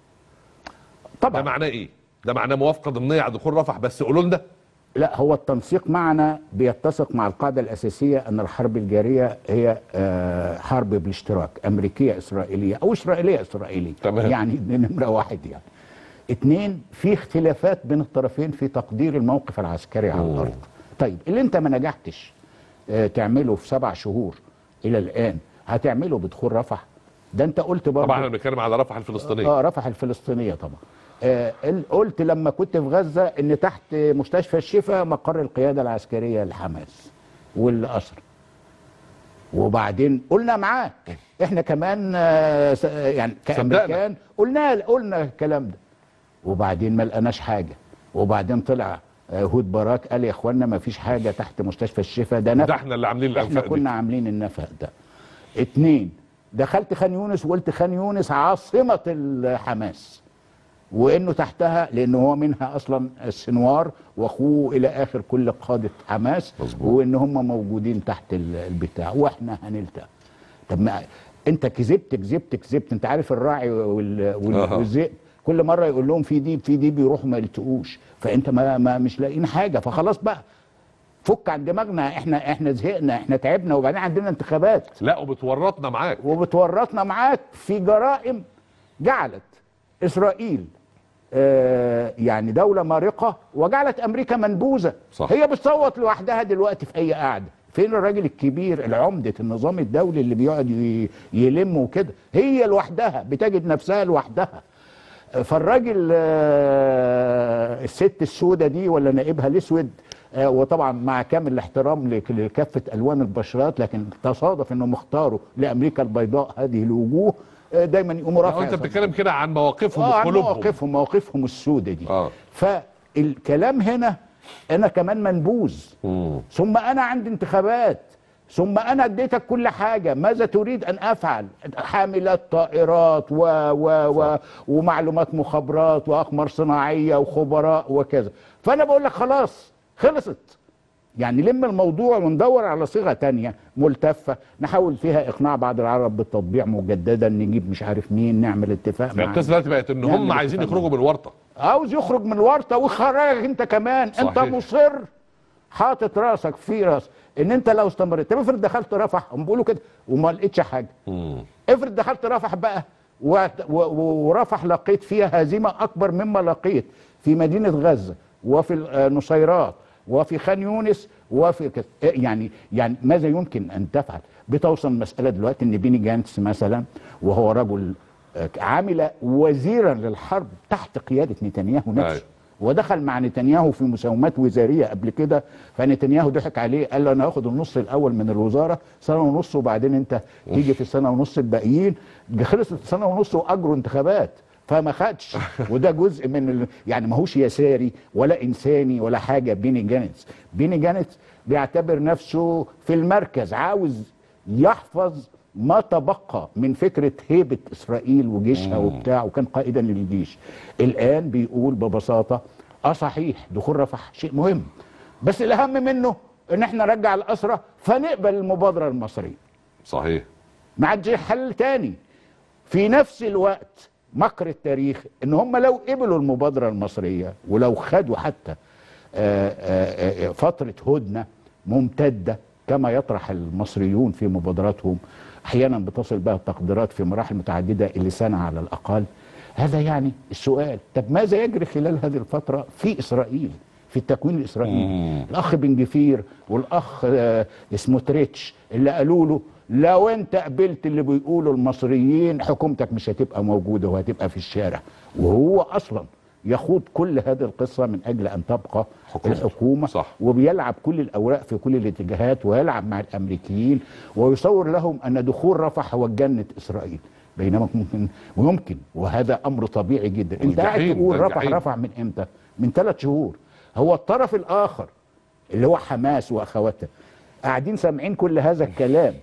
طبعا ده معناه إيه؟ ده معناه موافقة ضمنية على دخول رفح بس قولوا لنا لا هو التنسيق معنا بيتسق مع القاعدة الأساسية أن الحرب الجارية هي آه، حرب بالاشتراك أمريكية إسرائيلية أو إسرائيلية إسرائيلية تمام. يعني دي نمرة واحد يعني اتنين في اختلافات بين الطرفين في تقدير الموقف العسكري على مم. الأرض طيب اللي أنت ما نجحتش آه، تعمله في سبع شهور إلى الآن هتعمله بدخول رفح ده أنت قلت برضه طبعا احنا بنتكلم على رفح الفلسطينية اه رفح الفلسطينيه طبعا آه ال- قلت لما كنت في غزه ان تحت مستشفى الشفاء مقر القياده العسكريه لحماس والاسر وبعدين قلنا معاك احنا كمان آه س- يعني كامريكان قلنا قلنا الكلام ده وبعدين ما لقناش حاجه وبعدين طلع آه، هود باراك قال يا اخوانا ما فيش حاجه تحت مستشفى الشفاء ده نفق ده احنا اللي عاملين احنا الأنفاق دي كنا عاملين النفق ده اتنين دخلت خان يونس وقلت خان يونس عاصمة الحماس وانه تحتها لانه هو منها اصلا السنوار واخوه الى اخر كل قادة حماس مظبوط. وان هم موجودين تحت ال- البتاع واحنا هنلتقى طب ما انت كذبت كذبت كذبت انت عارف الراعي وال- وال- أها. والذئب كل مره يقول لهم في ديب في ديب يروحوا ما يلتقوش فانت ما, ما مش لاقيين حاجه فخلاص بقى فك عن دماغنا احنا احنا زهقنا احنا تعبنا وبعدين عندنا انتخابات لا وبتورطنا معاك وبتورطنا معاك في جرائم جعلت اسرائيل آه يعني دوله مارقه وجعلت امريكا منبوذه صح. هي بتصوت لوحدها دلوقتي في اي قعده فين الراجل الكبير العمدة النظام الدولي اللي بيقعد ي- يلم وكده هي لوحدها بتجد نفسها لوحدها فالراجل آه، الست السوداء دي ولا نائبها الاسود آه، وطبعا مع كامل الاحترام لك- لكافه الوان البشرات لكن تصادف انهم اختاروا لامريكا البيضاء هذه الوجوه آه، دايما يقوموا لو رافع انت بتتكلم كده عن مواقفهم اه عن وقلوبهم مواقفهم مواقفهم السوداء دي اه فالكلام هنا انا كمان منبوذ مم. ثم انا عندي انتخابات ثم انا اديتك كل حاجه ماذا تريد ان افعل حاملات طائرات و و و ومعلومات مخابرات واقمار صناعيه وخبراء وكذا فانا بقول لك خلاص خلصت يعني لم الموضوع وندور على صيغه تانية ملتفه نحاول فيها اقناع بعض العرب بالتطبيع مجددا نجيب مش عارف مين نعمل اتفاق يعني مع القصه دلوقتي بقت ان هم نعمل عايزين اتفاق يخرجوا من الورطه عاوز يخرج من الورطه ويخرجك انت كمان انت صحيح. مصر حاطط راسك في راس ان انت لو استمريت طب افرض دخلت رفح هم بيقولوا كده وما لقيتش حاجه مم. افرض دخلت رفح بقى و- و- ورفح لقيت فيها هزيمه اكبر مما لقيت في مدينه غزه وفي النصيرات وفي خان يونس وفي كده يعني يعني ماذا يمكن ان تفعل بتوصل المساله دلوقتي ان بيني جانتس مثلا وهو رجل آه، عمل وزيرا للحرب تحت قياده نتنياهو أيوة. نفسه ودخل مع نتنياهو في مساومات وزاريه قبل كده فنتنياهو ضحك عليه قال له انا هاخد النص الاول من الوزاره سنه ونص وبعدين انت تيجي في السنه ونص الباقيين خلصت سنه ونص واجروا انتخابات فما خدش وده جزء من ال... يعني ماهوش يساري ولا انساني ولا حاجه بيني جانتس بيني جانتس بيعتبر نفسه في المركز عاوز يحفظ ما تبقى من فكره هيبه اسرائيل وجيشها وبتاع وكان قائدا للجيش الان بيقول ببساطه اه صحيح دخول رفح شيء مهم بس الاهم منه ان احنا نرجع الاسرى فنقبل المبادره المصريه صحيح ما عادش حل تاني في نفس الوقت مكر التاريخ ان هم لو قبلوا المبادره المصريه ولو خدوا حتى آه، آه، آه، فتره هدنه ممتده كما يطرح المصريون في مبادراتهم احيانا بتصل بها التقديرات في مراحل متعدده اللي سنه على الاقل هذا يعني السؤال طب ماذا يجري خلال هذه الفتره في اسرائيل في التكوين الاسرائيلي الاخ بن جفير والاخ آه، سموتريتش اللي قالوا له لو انت قبلت اللي بيقوله المصريين حكومتك مش هتبقى موجوده وهتبقى في الشارع وهو اصلا يخوض كل هذه القصه من اجل ان تبقى حكومة. الحكومه صح. وبيلعب كل الاوراق في كل الاتجاهات ويلعب مع الامريكيين ويصور لهم ان دخول رفح هو جنه اسرائيل بينما ممكن ويمكن وهذا امر طبيعي جدا انت قاعد والجحيم، تقول ده رفح الجحيم. رفع من امتى من ثلاث شهور هو الطرف الاخر اللي هو حماس واخواتها قاعدين سامعين كل هذا الكلام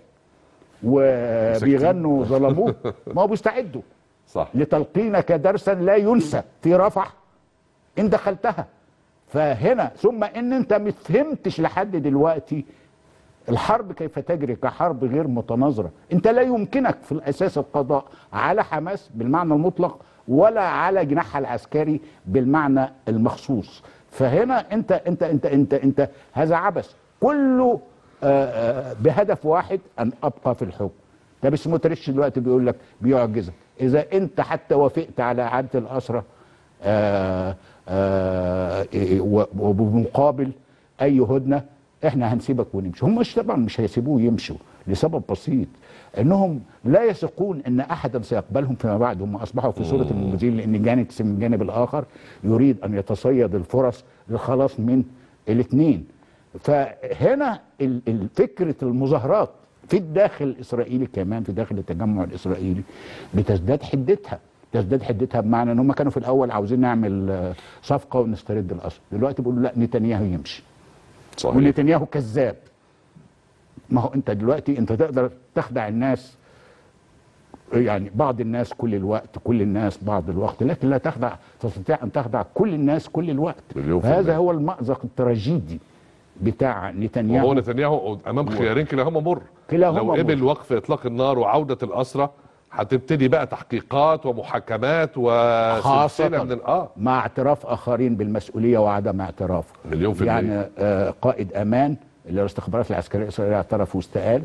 وبيغنوا ظلموه ما هو بيستعدوا صح لتلقينك درسا لا ينسى في رفح ان دخلتها فهنا ثم ان انت ما فهمتش لحد دلوقتي الحرب كيف تجري كحرب غير متناظره انت لا يمكنك في الاساس القضاء على حماس بالمعنى المطلق ولا على جناحها العسكري بالمعنى المخصوص فهنا انت انت انت انت انت هذا عبث كله آه، آه، بهدف واحد ان ابقى في الحكم ده سموتريتش دلوقتي بيقول لك بيعجزك اذا انت حتى وافقت على اعاده الاسرى آه، آه، إيه، و- وبمقابل اي هدنه احنا هنسيبك ونمشي هم مش طبعا مش هيسيبوه يمشوا لسبب بسيط انهم لا يثقون ان احدا سيقبلهم فيما بعد هم اصبحوا في صوره المبذلين لان جانب من الجانب الاخر يريد ان يتصيد الفرص للخلاص من الاثنين فهنا ال- ال- فكره المظاهرات في الداخل الاسرائيلي كمان في داخل التجمع الاسرائيلي بتزداد حدتها تزداد حدتها بمعنى ان هم كانوا في الاول عاوزين نعمل آه، صفقه ونسترد الاسر دلوقتي بيقولوا لا نتنياهو يمشي صحيح ونتنياهو كذاب ما هو انت دلوقتي انت تقدر تخدع الناس يعني بعض الناس كل الوقت كل الناس بعض الوقت لكن لا تخدع تستطيع ان تخدع كل الناس كل الوقت مليون في هذا المية. هو المأزق التراجيدي بتاع وهو نتنياهو نتنياهو امام خيارين كلاهما مر كلاهما لو مر. قبل وقف اطلاق النار وعوده الاسرى هتبتدي بقى تحقيقات ومحاكمات وسلسله خاصة من ال- اه مع اعتراف اخرين بالمسؤوليه وعدم اعتراف مليون في يعني المية. آه، قائد امان اللي هو الاستخبارات العسكريه الاسرائيليه اعترف واستقال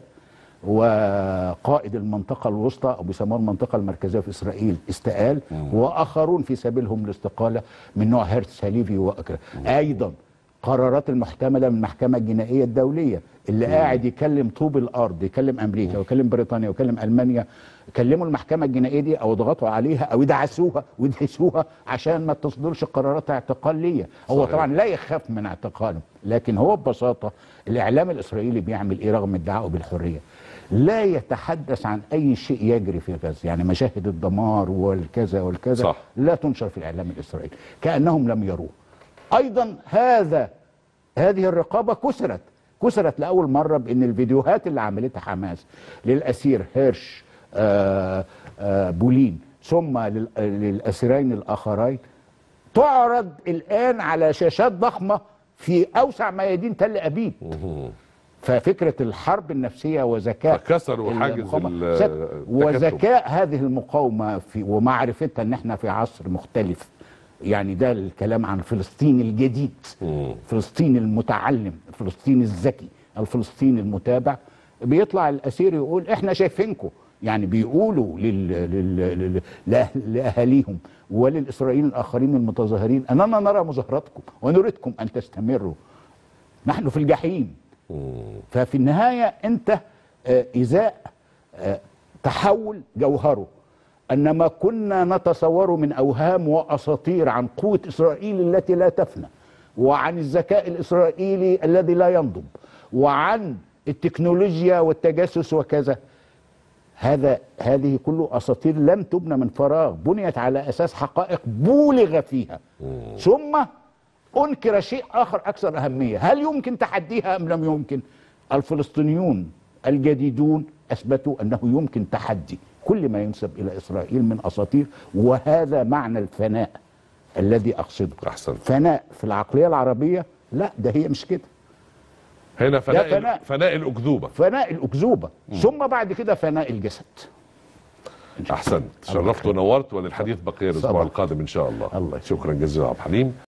وقائد المنطقه الوسطى او بيسموها المنطقه المركزيه في اسرائيل استقال واخرون في سبيلهم الاستقاله من نوع هيرتس هاليفي واكرا ايضا قرارات المحتمله من المحكمه الجنائيه الدوليه اللي قاعد يكلم طوب الارض يكلم امريكا ويكلم بريطانيا ويكلم المانيا كلموا المحكمه الجنائيه دي او ضغطوا عليها او يدعسوها ويدعسوها عشان ما تصدرش قرارات اعتقال ليا هو صحيح. طبعا لا يخاف من اعتقاله لكن هو ببساطه الاعلام الاسرائيلي بيعمل ايه رغم ادعائه بالحريه لا يتحدث عن اي شيء يجري في غزه يعني مشاهد الدمار والكذا والكذا صح. لا تنشر في الاعلام الاسرائيلي كانهم لم يروه ايضا هذا هذه الرقابه كسرت كسرت لاول مره بان الفيديوهات اللي عملتها حماس للاسير هيرش آه آه بولين ثم لل- للاسيرين الاخرين تعرض الان على شاشات ضخمه في اوسع ميادين تل ابيب ففكره الحرب النفسيه وذكاء فكسروا حاجز المقاومة. ال- ذك- التكتل. وذكاء هذه المقاومه في ومعرفتها ان احنا في عصر مختلف يعني ده الكلام عن فلسطين الجديد فلسطين المتعلم فلسطين الذكي الفلسطيني المتابع بيطلع الاسير يقول احنا شايفينكم يعني بيقولوا لل... لل... لل... لأه- لاهاليهم وللاسرائيليين الاخرين المتظاهرين اننا نرى مظاهراتكم ونريدكم ان تستمروا نحن في الجحيم ففي النهايه انت آه، ازاء آه، تحول جوهره ان ما كنا نتصوره من اوهام واساطير عن قوه اسرائيل التي لا تفنى وعن الذكاء الاسرائيلي الذي لا ينضب وعن التكنولوجيا والتجسس وكذا هذا هذه كله اساطير لم تبنى من فراغ بنيت على اساس حقائق بولغ فيها ثم انكر شيء اخر اكثر اهميه هل يمكن تحديها ام لم يمكن الفلسطينيون الجديدون اثبتوا انه يمكن تحدي كل ما ينسب الى اسرائيل من اساطير وهذا معنى الفناء الذي اقصده احسن فناء في العقليه العربيه لا ده هي مش كده هنا فناء فناء. فناء, فناء الاكذوبه فناء الاكذوبه ثم بعد كده فناء الجسد احسنت شرفت ونورت وللحديث بقيه الاسبوع طبعا. القادم ان شاء الله الله شكرا جزيلا عبد الحليم